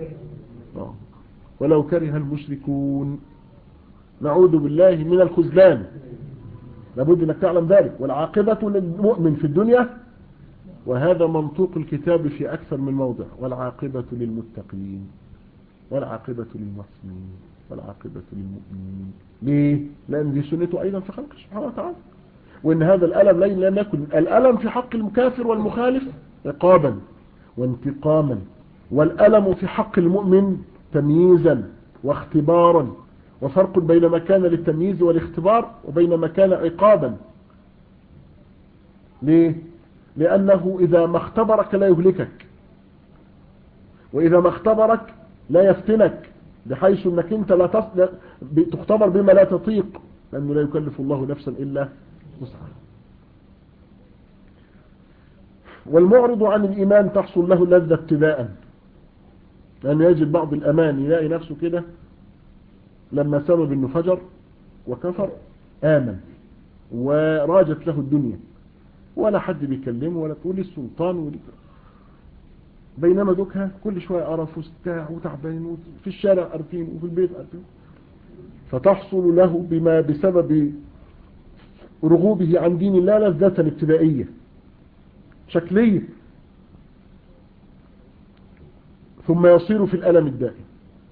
ولو كره المشركون نعوذ بالله من الخذلان لابد انك تعلم ذلك والعاقبة للمؤمن في الدنيا وهذا منطوق الكتاب في أكثر من موضع والعاقبة للمتقين والعاقبة للمحسنين والعاقبة للمؤمنين ليه؟ لأن دي سنته أيضا في خلقه سبحانه وتعالى وإن هذا الألم لن يكن الألم في حق المكافر والمخالف عقابا وانتقاما والألم في حق المؤمن تمييزا واختبارا وفرق بين ما كان للتمييز والاختبار وبين ما كان عقابا ليه؟ لأنه إذا ما اختبرك لا يهلكك وإذا ما اختبرك لا يفتنك بحيث أنك أنت لا تختبر بما لا تطيق لأنه لا يكلف الله نفسا إلا وسعها والمعرض عن الإيمان تحصل له لذة ابتداء لأنه يجد بعض الأمان يلاقي نفسه كده لما سبب أنه فجر وكفر آمن وراجت له الدنيا ولا حد بيكلمه ولا تقول السلطان ولي بينما دوكها كل شوية قرف وستاع وتعبان وفي الشارع قرفين وفي البيت قرفين فتحصل له بما بسبب رغوبه عن دين الله لذة ابتدائية شكلية ثم يصير في الألم الدائم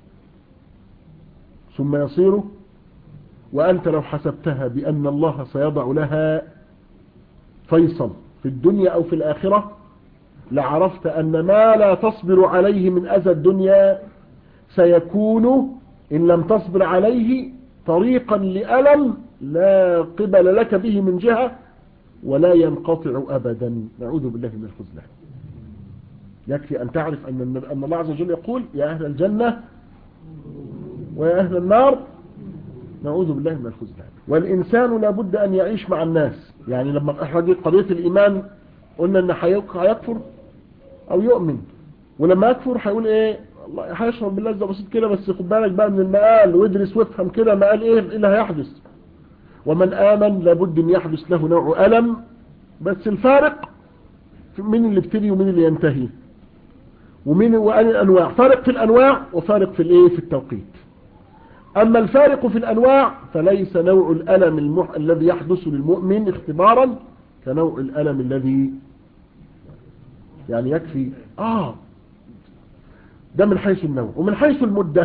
ثم يصير وأنت لو حسبتها بأن الله سيضع لها فيصل في الدنيا أو في الآخرة لعرفت أن ما لا تصبر عليه من أذى الدنيا سيكون إن لم تصبر عليه طريقا لألم لا قبل لك به من جهة ولا ينقطع أبدا نعوذ بالله من الخزلان يكفي أن تعرف أن أن الله عز وجل يقول يا أهل الجنة ويا أهل النار نعوذ بالله من الخذلان والإنسان لابد أن يعيش مع الناس يعني لما احنا دي قضية الإيمان قلنا أن هيكفر أو يؤمن ولما يكفر هيقول إيه الله هيشعر بالله ده بسيط كده بس خد بالك بقى من المقال وادرس وافهم كده مقال إيه اللي هيحدث ومن آمن لابد أن يحدث له نوع ألم بس الفارق مين اللي ابتدي ومين اللي ينتهي ومين وأن الأنواع فارق في الأنواع وفارق في الإيه في التوقيت أما الفارق في الأنواع فليس نوع الألم المح... الذي يحدث للمؤمن اختبارا كنوع الألم الذي يعني يكفي آه ده من حيث النوع ومن حيث المدة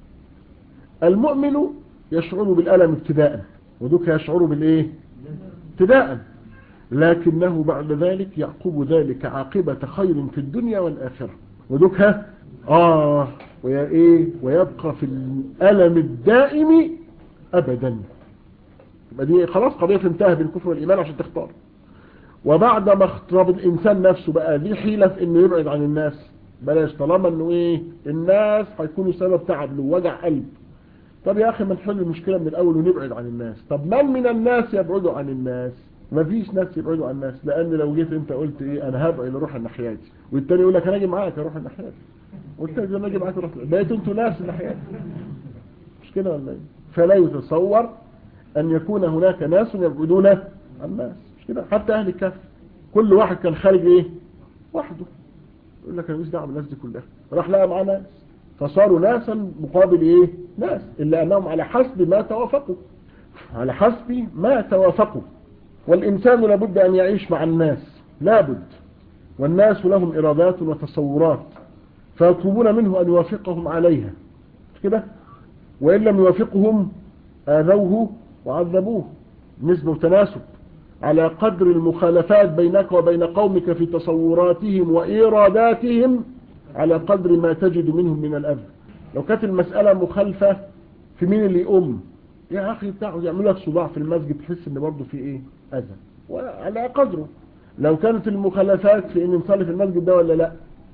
المؤمن يشعر بالألم ابتداء ودك يشعر بالإيه ابتداء لكنه بعد ذلك يعقب ذلك عاقبة خير في الدنيا والآخرة ودك آه ويا إيه ويبقى في الألم الدائم أبدا يبقى دي خلاص قضية انتهى بالكفر والإيمان عشان تختار وبعد ما اختار الإنسان نفسه بقى دي حيلة في إنه يبعد عن الناس بلاش طالما إنه إيه الناس هيكونوا سبب تعب له وجع قلب طب يا أخي ما نحل المشكلة من الأول ونبعد عن الناس طب من من الناس يبعدوا عن الناس ما فيش ناس يبعدوا عن الناس لأن لو جيت أنت قلت إيه أنا هبعد أروح الناحية دي والتاني يقول لك أنا أجي معاك أروح الناحية دي والتاني يقول لك أجي معاك أروح بقيتوا أنتوا ناس الناحية دي مش كده ولا إيه فلا يتصور أن يكون هناك ناس يبعدون عن الناس مش كده حتى أهل الكهف كل واحد كان خارج إيه وحده يقول لك أنا مش دعوه بالناس دي كلها راح لقى معاه ناس فصاروا ناسا مقابل إيه ناس إلا أنهم على حسب ما توافقوا على حسب ما توافقوا والإنسان لابد أن يعيش مع الناس لابد والناس لهم إرادات وتصورات فيطلبون منه أن يوافقهم عليها كده وإن لم يوافقهم آذوه وعذبوه نسبة وتناسب على قدر المخالفات بينك وبين قومك في تصوراتهم وإيراداتهم على قدر ما تجد منهم من الأذى لو كانت المسألة مخالفة في مين اللي يقوم يا أخي بتاعه يعمل لك صداع في المسجد تحس ان برضه في ايه أذى وعلى قدره لو كانت المخالفات في ان نصلي في المسجد ده ولا لا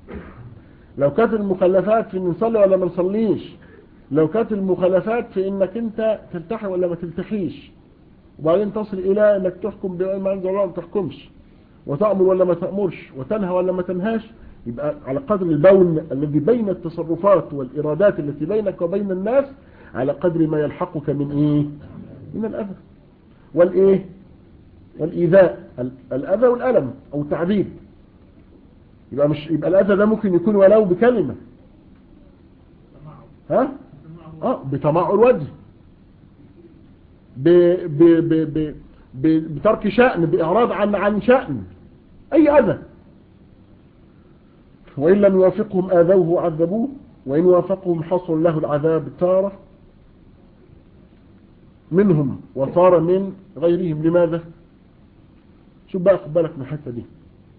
لو كانت المخالفات في ان نصلي ولا ما نصليش لو كانت المخالفات في انك انت تلتحي ولا ما تلتحيش وبعدين تصل الى انك تحكم بما انزل الله ما تحكمش وتأمر ولا ما تأمرش وتنهى ولا ما تنهاش يبقى على قدر البون الذي بين التصرفات والإرادات التي بينك وبين الناس على قدر ما يلحقك من ايه من الأذى والايه والإيذاء الأذى والألم أو تعذيب يبقى مش يبقى الأذى ده ممكن يكون ولو بكلمة ها اه بتمعر الوجه ب ب ب ب ب بترك شأن بإعراض عن عن شأن أي أذى وإن لم يوافقهم آذوه وعذبوه وإن وافقهم حصل له العذاب تارة منهم وصار من غيرهم لماذا شوف بقى خد بالك من الحته دي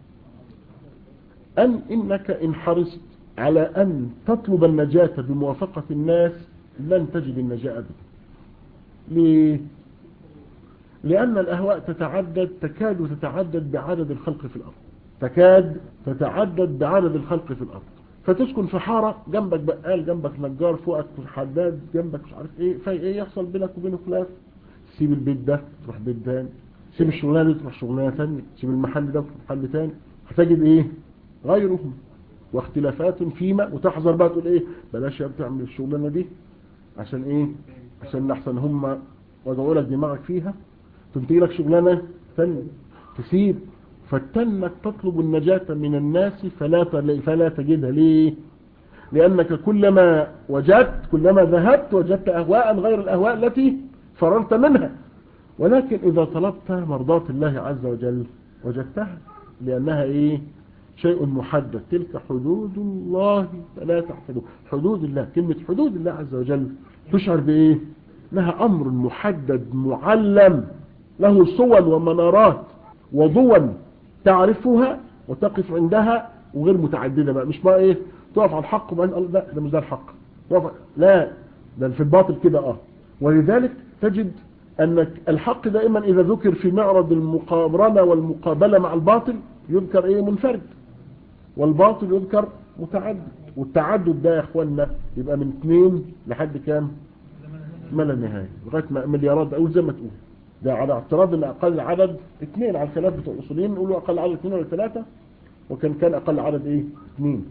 أن إنك إن حرصت على أن تطلب النجاة بموافقة الناس لن تجد النجاة أبدا ليه لأن الأهواء تتعدد تكاد تتعدد بعدد الخلق في الأرض تكاد تتعدد بعدد الخلق في الأرض فتسكن في حارة جنبك بقال جنبك نجار فوقك حداد جنبك مش عارف ايه في ايه يحصل بينك وبينه خلاف تسيب البيت ده تروح بيت تاني تسيب الشغلانه دي تروح شغلانه ثانيه تسيب المحل ده تروح محل ثاني هتجد ايه غيرهم واختلافات فيما وتحذر بقى تقول ايه بلاش يا تعمل الشغلانه دي عشان ايه عشان احسن هم وضعوا لك دماغك فيها تنتهي لك شغلانه ثانيه تسيب فتنك تطلب النجاة من الناس فلا فلا تجدها ليه لأنك كلما وجدت كلما ذهبت وجدت أهواء غير الأهواء التي فررت منها ولكن إذا طلبت مرضاة الله عز وجل وجدتها لأنها إيه شيء محدد تلك حدود الله فلا تحفظوا حدود الله كلمة حدود الله عز وجل تشعر بإيه لها أمر محدد معلم له صور ومنارات وضوى تعرفها وتقف عندها وغير متعددة بقى مش بقى ايه تقف على الحق وبعدين قال لا ده مش ده الحق تقف لا ده في الباطل كده اه ولذلك تجد ان الحق دائما اذا ذكر في معرض المقارنة والمقابلة مع الباطل يذكر ايه منفرد والباطل يذكر متعدد والتعدد ده يا اخوانا يبقى من اثنين لحد كام ما لا نهاية لغاية ما مليارات أو زي ما تقول ده على اعتراض ان اقل عدد اثنين على الخلاف بتوع الاصوليين نقولوا اقل عدد اثنين ولا ثلاثة وكان كان اقل عدد ايه اثنين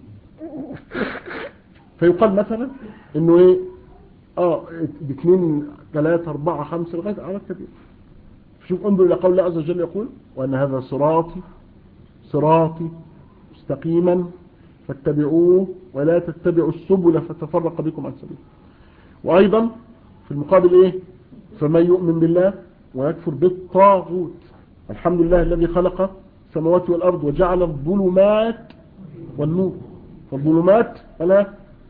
فيقال مثلا انه ايه اه اثنين ثلاثة اربعة خمسة لغاية عدد كبير شوف انظر الى قول الله عز وجل يقول وان هذا صراطي صراطي مستقيما فاتبعوه ولا تتبعوا السبل فتفرق بكم عن سبيله وايضا في المقابل ايه فمن يؤمن بالله ويكفر بالطاغوت الحمد لله الذي خلق السماوات والأرض وجعل الظلمات والنور فالظلمات ألا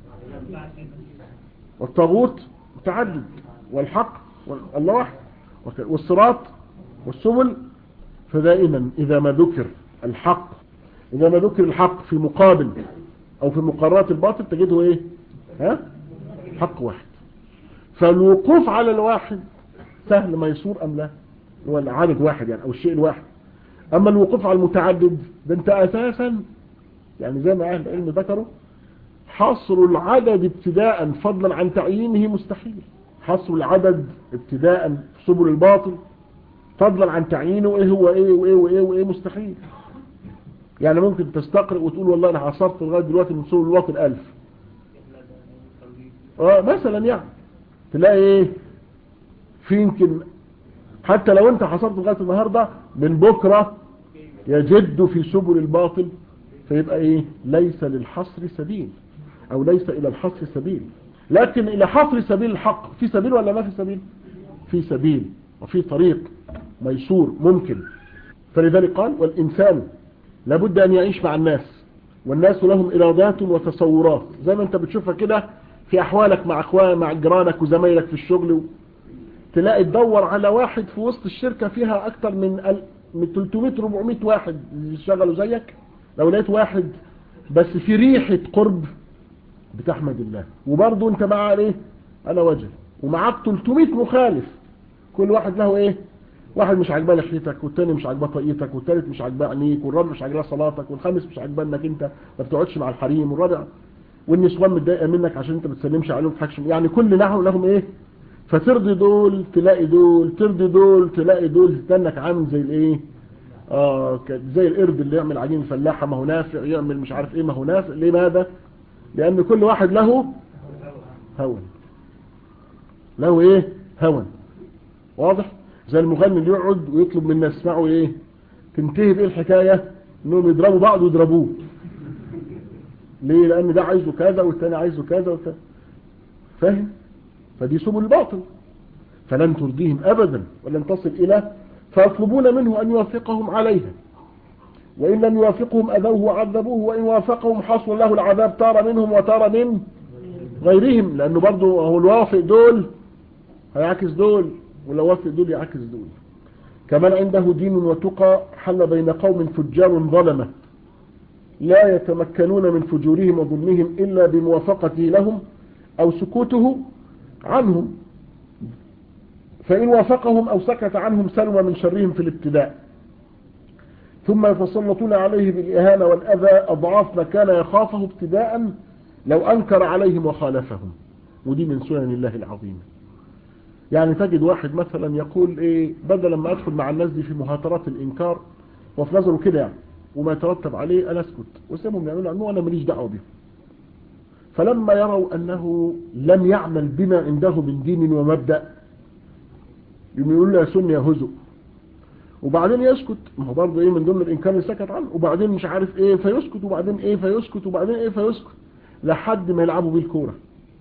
والطاغوت متعدد والحق الله واحد والصراط والسبل فدائما إذا ما ذكر الحق إذا ما ذكر الحق في مقابل أو في مقررات الباطل تجده إيه ها حق واحد فالوقوف على الواحد سهل ميسور أم لا هو العدد واحد يعني أو الشيء الواحد أما الوقوف على المتعدد ده أنت أساسا يعني زي ما أهل العلم ذكروا حصر العدد ابتداء فضلا عن تعيينه مستحيل حصر العدد ابتداء في سبل الباطل فضلا عن تعيينه ايه هو ايه وايه وايه وايه مستحيل يعني ممكن تستقرئ وتقول والله انا حصرت لغايه دلوقتي من سبل الباطل ألف اه مثلا يعني تلاقي ايه في يمكن حتى لو انت حصلت لغايه النهارده من بكره يجد في سبل الباطل فيبقى ايه ليس للحصر سبيل او ليس الى الحصر سبيل لكن الى حصر سبيل الحق في سبيل ولا ما في سبيل في سبيل وفي طريق ميسور ممكن فلذلك قال والانسان لابد ان يعيش مع الناس والناس لهم ارادات وتصورات زي ما انت بتشوفها كده في احوالك مع اخوان مع جيرانك وزمايلك في الشغل تلاقي تدور على واحد في وسط الشركة فيها اكتر من من 300 400 واحد يشتغلوا زيك لو لقيت واحد بس في ريحة قرب بتحمد الله وبرضه انت مع ايه انا وجه ومعاك 300 مخالف كل واحد له ايه واحد مش عاجباه لحيتك والتاني مش عاجباه طاقيتك والتالت مش عاجباه عينيك والرابع مش عاجباه صلاتك والخامس مش عاجباه انك انت ما بتقعدش مع الحريم والرابع والنسوان متضايقه منك عشان انت ما بتسلمش عليهم تحكش يعني كل نحو لهم ايه فترضي دول تلاقي دول ترضي دول تلاقي دول تستنك عامل زي الايه اه زي القرد اللي يعمل عجين فلاحه ما هو نافع يعمل مش عارف ايه ما هو نافع لماذا لان كل واحد له هوى له ايه هوى واضح زي المغني اللي يقعد ويطلب من الناس يسمعوا ايه تنتهي بايه الحكايه انهم يضربوا بعض ويضربوه ليه لان ده عايزه كذا والتاني عايزه كذا وكذا فاهم فدي سبل الباطل فلن ترضيهم ابدا ولن تصل الى فيطلبون منه ان يوافقهم عليها وان لم يوافقهم اذوه وعذبوه وان وافقهم حصل له العذاب تارة منهم وتارة من غيرهم لانه برضه هو الوافق دول هيعكس دول ولو وافق دول يعكس دول كمان عنده دين وتقى حل بين قوم فجار ظلمه لا يتمكنون من فجورهم وظلمهم إلا بموافقته لهم أو سكوته عنهم فإن وافقهم أو سكت عنهم سلم من شرهم في الابتداء ثم يتسلطون عليه بالإهانة والأذى أضعاف ما كان يخافه ابتداء لو أنكر عليهم وخالفهم ودي من سنن الله العظيمة يعني تجد واحد مثلا يقول إيه بدلا ما أدخل مع الناس دي في مهاترات الإنكار وفي نظره كده يعني وما يترتب عليه أنا أسكت وسيبهم يعملوا عنه وأنا ماليش دعوه بهم فلما يروا أنه لم يعمل بما عنده من دين ومبدأ يقولوا له يا سني يا هزو وبعدين يسكت ما هو برضه ايه من ضمن الانكار اللي سكت عنه وبعدين مش عارف ايه فيسكت وبعدين ايه فيسكت وبعدين ايه فيسكت لحد ما يلعبوا بيه الكوره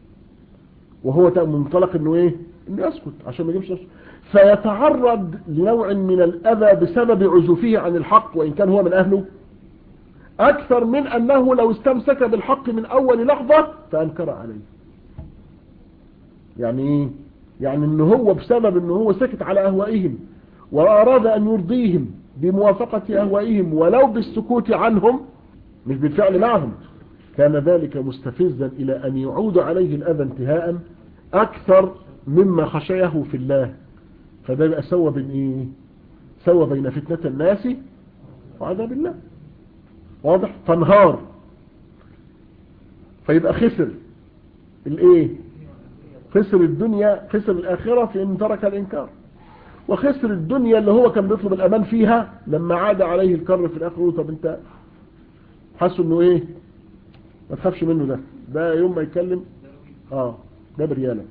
وهو منطلق انه ايه انه يسكت عشان ما يجيبش فيتعرض لنوع من الاذى بسبب عزوفه عن الحق وان كان هو من اهله اكثر من انه لو استمسك بالحق من اول لحظة فانكر عليه يعني ايه يعني ان هو بسبب ان هو سكت على اهوائهم واراد ان يرضيهم بموافقة اهوائهم ولو بالسكوت عنهم مش بالفعل معهم كان ذلك مستفزا الى ان يعود عليه الاذى انتهاء اكثر مما خشيه في الله فده يبقى سوى بين ايه سوى بين فتنة الناس وعذاب الله واضح فانهار فيبقى خسر الايه خسر الدنيا خسر الآخرة في أن ترك الإنكار وخسر الدنيا اللي هو كان بيطلب الأمان فيها لما عاد عليه الكر في الآخر طب أنت حسوا أنه إيه ما تخافش منه ده ده يوم ما يتكلم آه ده بريالة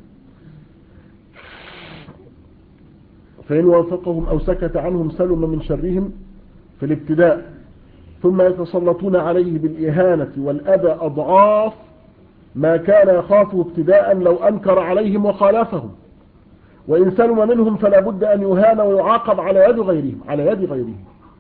فإن وافقهم أو سكت عنهم سلم من شرهم في الابتداء ثم يتسلطون عليه بالإهانة والأذى أضعاف ما كان يخافه ابتداء لو أنكر عليهم وخالفهم وإن سلم منهم فلا بد أن يهان ويعاقب على يد غيرهم على يد غيرهم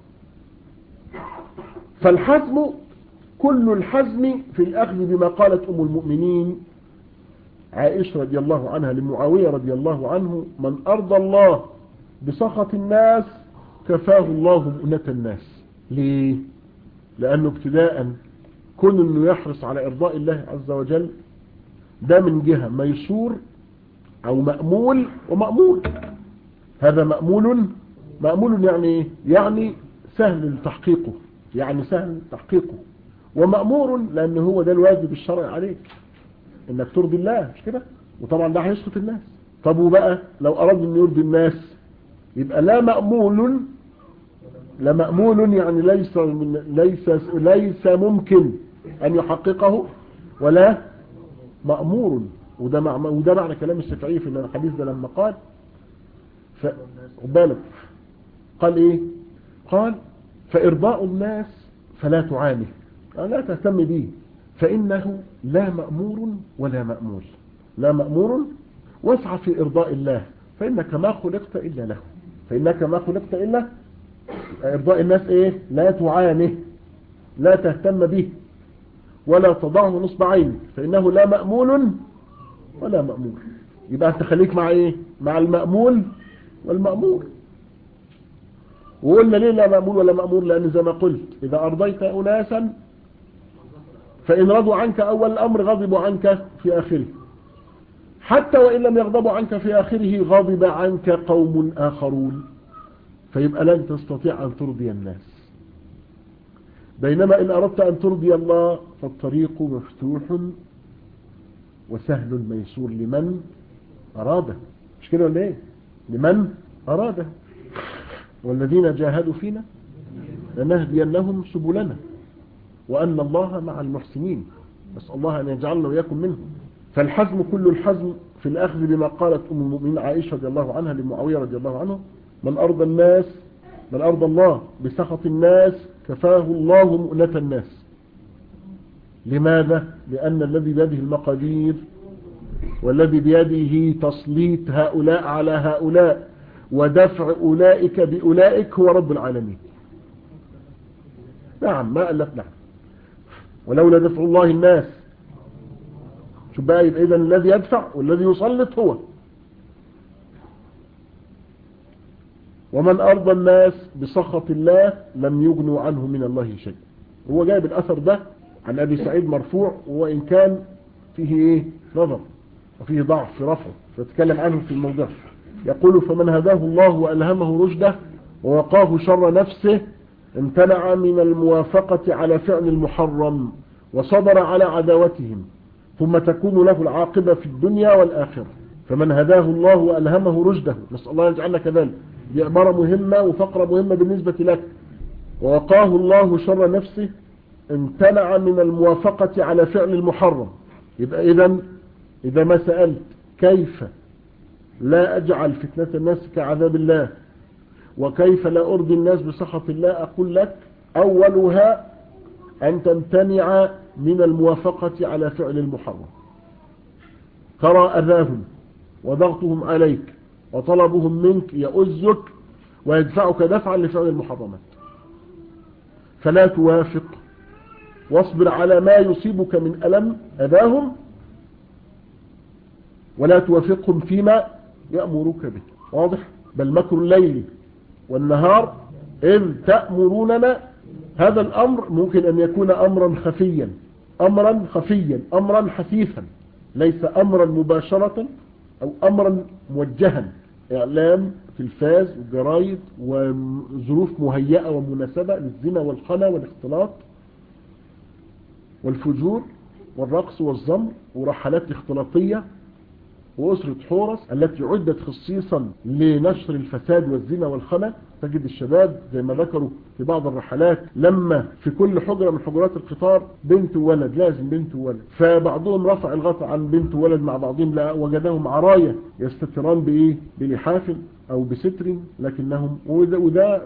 فالحزم كل الحزم في الأخذ بما قالت أم المؤمنين عائشة رضي الله عنها لمعاوية رضي الله عنه من أرضى الله بسخط الناس كفاه الله مؤنة الناس ليه لأنه ابتداء كون أنه يحرص على إرضاء الله عز وجل ده من جهة ميسور أو مأمول ومأمول هذا مأمول مأمول يعني يعني سهل تحقيقه يعني سهل تحقيقه ومأمور لأنه هو ده الواجب الشرعي عليك انك ترضي الله مش كده وطبعا ده هيسقط الناس طب وبقى لو أراد أن يرضي الناس يبقى لا مأمول لا مأمول يعني ليس من ليس ليس ممكن أن يحققه ولا مأمور وده مع وده معنى كلام الشافعي في الحديث ده لما قال ف بالك قال ايه قال فإرضاء الناس فلا تعاني لا تهتم به فإنه لا مأمور ولا مأمول لا مأمور واسعى في إرضاء الله فإنك ما خلقت إلا له فإنك ما خلقت إلا إرضاء الناس إيه لا تعاني لا تهتم به ولا تضعه نصب عينك فإنه لا مأمول ولا مأمور يبقى أنت خليك مع إيه مع المأمول والمأمور وقلنا ليه لا مأمول ولا مأمور لأن زي ما قلت إذا أرضيت أناسا فإن رضوا عنك أول الأمر غضبوا عنك في آخره حتى وإن لم يغضبوا عنك في آخره غضب عنك قوم آخرون فيبقى لن تستطيع أن ترضي الناس بينما إن أردت أن ترضي الله فالطريق مفتوح وسهل ميسور لمن أراده مش كده ولا ايه لمن أراده والذين جاهدوا فينا لنهدينهم سبلنا وأن الله مع المحسنين نسأل الله أن يجعلنا وإياكم منهم فالحزم كل الحزم في الأخذ بما قالت أم المؤمنين عائشة رضي الله عنها لمعاوية رضي الله عنه من أرضى الناس من أرضى الله بسخط الناس كفاه الله مؤنة الناس لماذا؟ لأن الذي بيده المقادير والذي بيده تسليط هؤلاء على هؤلاء ودفع أولئك بأولئك هو رب العالمين نعم ما ألف نعم ولولا دفع الله الناس شو بقى يبقى إذن الذي يدفع والذي يسلط هو ومن أرضى الناس بسخط الله لم يغنوا عنه من الله شيء هو جايب الأثر ده عن أبي سعيد مرفوع وإن كان فيه إيه نظر وفيه ضعف في رفعه فيتكلم عنه في الموضوع يقول فمن هداه الله وألهمه رشده ووقاه شر نفسه امتنع من الموافقة على فعل المحرم وصبر على عداوتهم ثم تكون له العاقبة في الدنيا والآخرة فمن هداه الله وألهمه رشده نسأل الله يجعلنا كذلك دي عبارة مهمة وفقرة مهمة بالنسبة لك ووقاه الله شر نفسه امتنع من الموافقة على فعل المحرم يبقى إذا إذا ما سألت كيف لا أجعل فتنة الناس كعذاب الله وكيف لا أرضي الناس بسخط الله أقول لك أولها أن تمتنع من الموافقة على فعل المحرم ترى أذاهم وضغطهم عليك وطلبهم منك يؤزك ويدفعك دفعا لفعل المحرمات فلا توافق واصبر على ما يصيبك من ألم أذاهم ولا توافقهم فيما يأمرك به واضح بل مكر الليل والنهار إذ تأمروننا هذا الأمر ممكن أن يكون أمرا خفيا أمرا خفيا أمرا حثيثا ليس أمرا مباشرة أو أمرا موجها إعلام تلفاز وجرايد وظروف مهيئة ومناسبة للزنا والخلا والاختلاط والفجور والرقص والزمر ورحلات اختلاطية وأسرة حورس التي عدت خصيصا لنشر الفساد والزنا والخنا تجد الشباب زي ما ذكروا في بعض الرحلات لما في كل حجرة من حجرات القطار بنت وولد لازم بنت وولد فبعضهم رفع الغطاء عن بنت وولد مع بعضهم لا وجدهم عراية يستتران بإيه بلحاف أو بستر لكنهم وده, وده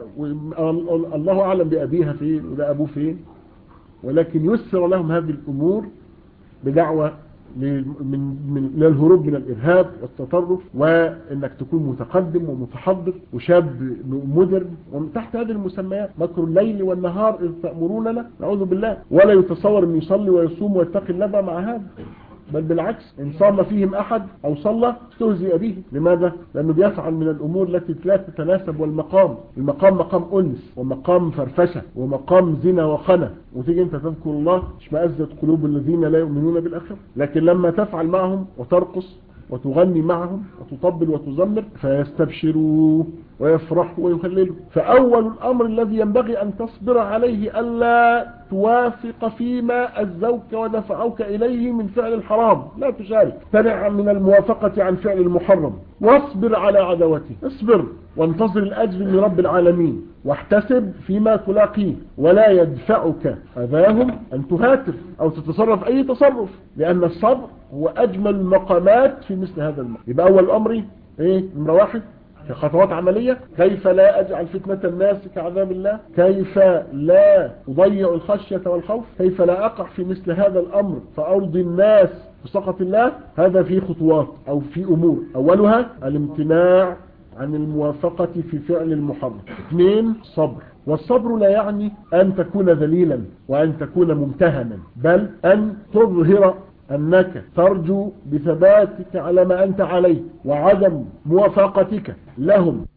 الله أعلم بأبيها فين وده أبوه فين ولكن يسر لهم هذه الأمور بدعوة من من للهروب من الإرهاب والتطرف وإنك تكون متقدم ومتحضر وشاب مدر وتحت هذه المسميات مكر الليل والنهار إذ تأمروننا نعوذ بالله ولا يتصور أن يصلي ويصوم ويتقي الله مع هذا بل بالعكس إن صام فيهم أحد أو صلى استهزئ به لماذا؟ لأنه بيفعل من الأمور التي لا تتناسب والمقام المقام مقام أنس ومقام فرفشة ومقام زنا وخنا وتيجي أنت تذكر الله اشمأزت قلوب الذين لا يؤمنون بالآخرة لكن لما تفعل معهم وترقص وتغني معهم وتطبل وتزمر فيستبشروا ويفرحوا ويهللوا فأول الأمر الذي ينبغي أن تصبر عليه ألا توافق فيما أزوك ودفعوك إليه من فعل الحرام لا تشارك تنع من الموافقة عن فعل المحرم واصبر على عدوته اصبر وانتظر الأجر من رب العالمين واحتسب فيما تلاقيه ولا يدفعك أذاهم أن تهاتف أو تتصرف أي تصرف لأن الصبر هو أجمل المقامات في مثل هذا المقام يبقى أول أمري إيه نمرة واحد في خطوات عملية كيف لا أجعل فتنة الناس كعذاب الله كيف لا أضيع الخشية والخوف كيف لا أقع في مثل هذا الأمر فأرضي الناس بسقط الله هذا في خطوات أو في أمور أولها الامتناع عن الموافقة في فعل المحرم اثنين صبر والصبر لا يعني أن تكون ذليلا وأن تكون ممتهنا بل أن تظهر أنك ترجو بثباتك على ما أنت عليه وعدم موافقتك لهم